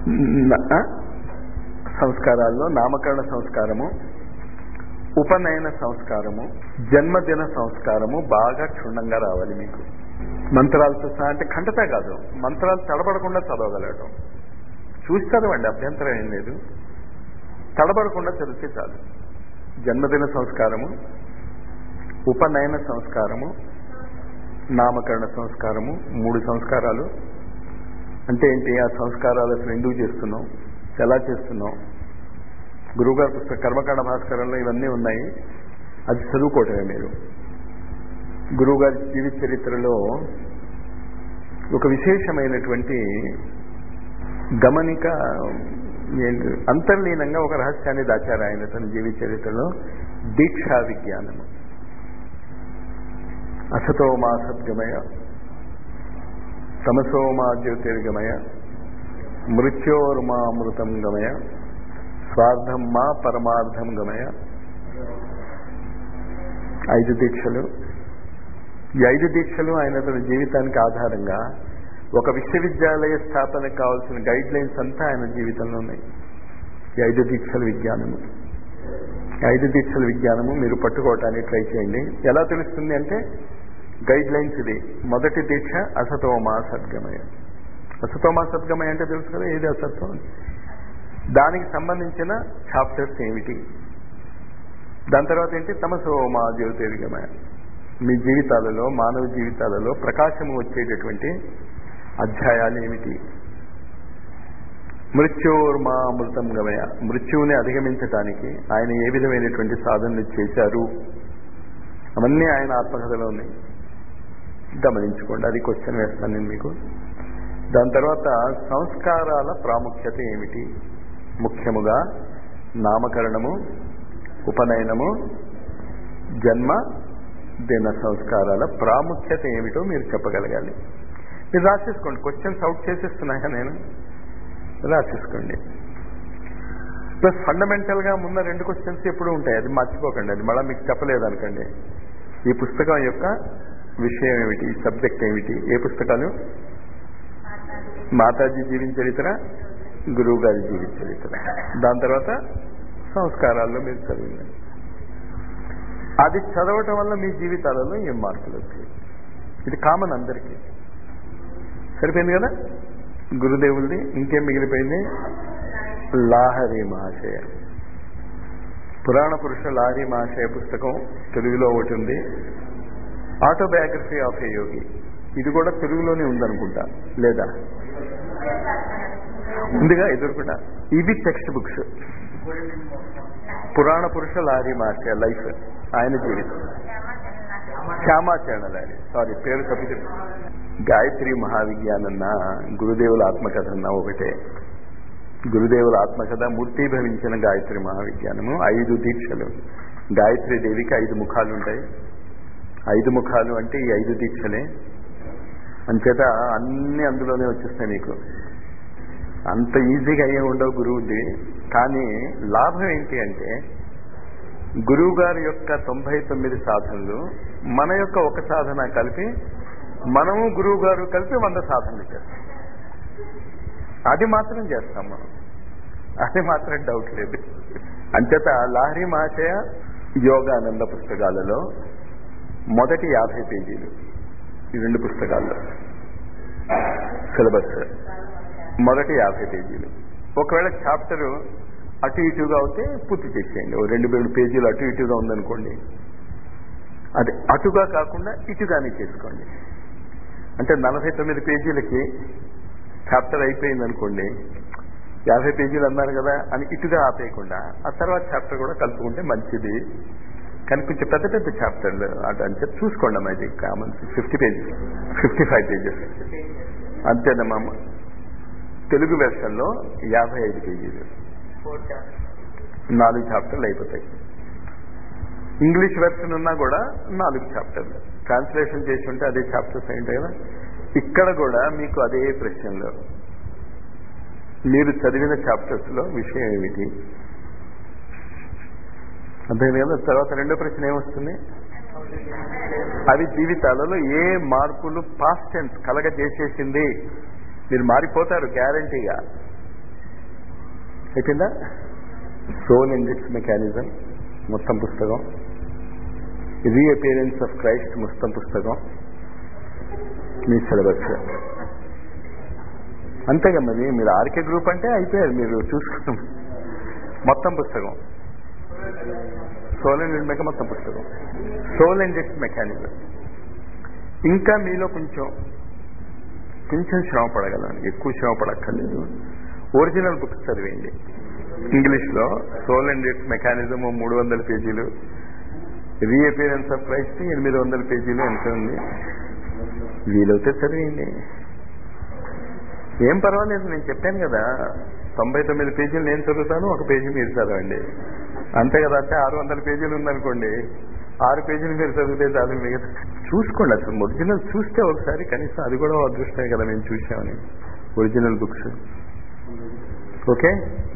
సంస్కారాల్లో నామకరణ సంస్కారము ఉపనయన సంస్కారము జన్మదిన సంస్కారము బాగా క్షుణ్ణంగా రావాలి మీకు మంత్రాలతో సహా అంటే ఖండత కాదు మంత్రాలు తడబడకుండా చదవగలగటం చూసి చదవండి అభ్యంతరం ఏం లేదు తడబడకుండా చదివితే చాలు జన్మదిన సంస్కారము ఉపనయన సంస్కారము నామకరణ సంస్కారము మూడు సంస్కారాలు అంటే ఏంటి ఆ సంస్కారాలు అసలు ఎందుకు చేస్తున్నాం ఎలా చేస్తున్నాం గురువుగారి పుస్తక కర్మకాండ భాస్కరంలో ఇవన్నీ ఉన్నాయి అది చదువుకోవటమే మీరు గురువుగారి జీవిత చరిత్రలో ఒక విశేషమైనటువంటి గమనిక అంతర్లీనంగా ఒక రహస్యాన్ని దాచారు ఆయన తన జీవిత చరిత్రలో దీక్షా విజ్ఞానము అసతోమా సద్గమయ తమసోమా జ్యోతిర్గమయ మృత్యోర్మా అమృతం గమయ స్వార్థం మా పరమార్థం గమయ ఐదు దీక్షలు ఈ ఐదు దీక్షలు ఆయన తన జీవితానికి ఆధారంగా ఒక విశ్వవిద్యాలయ స్థాపనకు కావాల్సిన గైడ్ లైన్స్ అంతా ఆయన జీవితంలో ఉన్నాయి ఈ ఐదు దీక్షల విజ్ఞానము ఐదు దీక్షల విజ్ఞానము మీరు పట్టుకోవటానికి ట్రై చేయండి ఎలా తెలుస్తుంది అంటే గైడ్ లైన్స్ ఇది మొదటి దీక్ష అసతోమా సద్గమయ అసతోమా సద్గమయ అంటే తెలుసు కదా ఏది అసత్వం దానికి సంబంధించిన చాప్టర్స్ ఏమిటి దాని తర్వాత ఏంటి తమసోమా జ్యోతిర్గమయ మీ జీవితాలలో మానవ జీవితాలలో ప్రకాశము వచ్చేటటువంటి అధ్యాయాలు ఏమిటి మృత్యోర్మా అమృతం గమయ మృత్యువుని అధిగమించటానికి ఆయన ఏ విధమైనటువంటి సాధనలు చేశారు అవన్నీ ఆయన ఆత్మకథలో ఉన్నాయి గమనించుకోండి అది క్వశ్చన్ వేస్తాను నేను మీకు దాని తర్వాత సంస్కారాల ప్రాముఖ్యత ఏమిటి ముఖ్యముగా నామకరణము ఉపనయనము జన్మ దిన సంస్కారాల ప్రాముఖ్యత ఏమిటో మీరు చెప్పగలగాలి మీరు రాసేసుకోండి క్వశ్చన్స్ అవుట్ చేసేస్తున్నాయా నేను రాసేసుకోండి ప్లస్ ఫండమెంటల్ గా ఉన్న రెండు క్వశ్చన్స్ ఎప్పుడు ఉంటాయి అది మర్చిపోకండి అది మళ్ళీ మీకు చెప్పలేదు అనుకోండి ఈ పుస్తకం యొక్క విషయం ఏమిటి సబ్జెక్ట్ ఏమిటి ఏ పుస్తకాలు మాతాజీ జీవిత చరిత్ర గురువు గారి జీవిత చరిత్ర దాని తర్వాత సంస్కారాల్లో మీరు చదివింది అది చదవటం వల్ల మీ జీవితాలలో ఏం మార్పులు వచ్చాయి ఇది కామన్ అందరికీ సరిపోయింది కదా గురుదేవుల్ది ఇంకేం మిగిలిపోయింది లాహరి మహాశయ పురాణ పురుష లాహరి మహాశయ పుస్తకం తెలుగులో ఒకటి ఉంది ఆటోబయోగ్రఫీ ఆఫ్ ఏ యోగి ఇది కూడా తెలుగులోనే ఉందనుకుంటా లేదా ఉందిగా ఎదురుకుండా ఇవి టెక్స్ట్ బుక్స్ పురాణ పురుష లాహరి మహాశయ లైఫ్ ఆయన జీవితం శ్యామాచరణ లారి సారీ పేరు తప్పితే గాయత్రి మహావిజ్ఞానన్న గురుదేవుల ఆత్మకథ అన్న ఒకటే గురుదేవుల ఆత్మకథ మూర్తిభవించిన గాయత్రి మహావిజ్ఞానము ఐదు దీక్షలు గాయత్రి దేవికి ఐదు ముఖాలు ఉంటాయి ఐదు ముఖాలు అంటే ఈ ఐదు దీక్షలే అంచేత అన్ని అందులోనే వచ్చేస్తాయి మీకు అంత ఈజీగా అయ్యే ఉండవు గురువుది కానీ లాభం ఏంటి అంటే గురువు గారి యొక్క తొంభై తొమ్మిది సాధనలు మన యొక్క ఒక సాధన కలిపి మనము గురువు గారు కలిపి వంద సాధనలు చేస్తాం అది మాత్రం చేస్తాం మనం అది మాత్రం డౌట్ లేదు అంచేత లాహరి మహాశయ యోగానంద పుస్తకాలలో మొదటి యాభై పేజీలు ఈ రెండు పుస్తకాల్లో సిలబస్ మొదటి యాభై పేజీలు ఒకవేళ చాప్టర్ అటు ఇటుగా అవుతే పూర్తి చేసేయండి ఓ రెండు మూడు పేజీలు అటు ఇటుగా ఉందనుకోండి అది అటుగా కాకుండా ఇటుగానే చేసుకోండి అంటే నలభై తొమ్మిది పేజీలకి చాప్టర్ అయిపోయింది అనుకోండి యాభై పేజీలు అన్నారు కదా అని ఇటుగా ఆపేయకుండా ఆ తర్వాత చాప్టర్ కూడా కలుపుకుంటే మంచిది కానీ కొంచెం పెద్ద పెద్ద చాప్టర్లు అటు అంటే చూసుకోండి అమ్మా ఇది common fifty pages fifty five pages అంతేనమ్మా తెలుగు వెర్షన్లో యాభై ఐదు పేజీలు నాలుగు చాప్టర్లు అయిపోతాయి ఇంగ్లీష్ వెర్షన్ ఉన్నా కూడా నాలుగు చాప్టర్లు ట్రాన్స్లేషన్ చేసి ఉంటే అదే చాప్టర్స్ అయింటాయి కదా ఇక్కడ కూడా మీకు అదే ప్రశ్నలు మీరు చదివిన చాప్టర్స్ లో విషయం ఏమిటి అర్థమైంది కదా తర్వాత రెండో ప్రశ్న ఏమొస్తుంది అవి జీవితాలలో ఏ మార్పులు పాస్ట్ టెన్స్ కలగజేసేసింది మీరు మారిపోతారు గ్యారంటీగా అయిపోయిందా సోల్ ఇండెక్స్ మెకానిజం మొత్తం పుస్తకం రీఅపియరెన్స్ ఆఫ్ క్రైస్ట్ మొత్తం పుస్తకం మీ సిలబస్ అంతేగా మరి మీరు ఆర్కే గ్రూప్ అంటే అయిపోయారు మీరు చూసుకున్నాం మొత్తం పుస్తకం సోల్ అండ్ మెక మొత్తం పుస్తకం సోల్ అండ్ ఇట్స్ మెకానిజం ఇంకా మీలో కొంచెం కొంచెం శ్రమ పడగలను ఎక్కువ శ్రమ పడక్కర్లేదు ఒరిజినల్ బుక్స్ చదివేయండి ఇంగ్లీష్లో సోల్ అండ్ ఇట్స్ మెకానిజం మూడు వందల పేజీలు రీఅపియరెన్స్ ఆఫ్ క్రైస్ట్ ఎనిమిది వందల పేజీలు ఎంత ఉంది వీలైతే చదివేయండి ఏం పర్వాలేదు నేను చెప్పాను కదా తొంభై తొమ్మిది పేజీలు నేను చదువుతాను ఒక పేజీ మీరు చదవండి అంతే కదా అంటే ఆరు వందల పేజీలు ఉందనుకోండి ఆరు పేజీలు మీరు చదివితే చాలు మిగతా చూసుకోండి అసలు ఒరిజినల్ చూస్తే ఒకసారి కనీసం అది కూడా అదృష్టమే కదా మేము చూసామని ఒరిజినల్ బుక్స్ ఓకే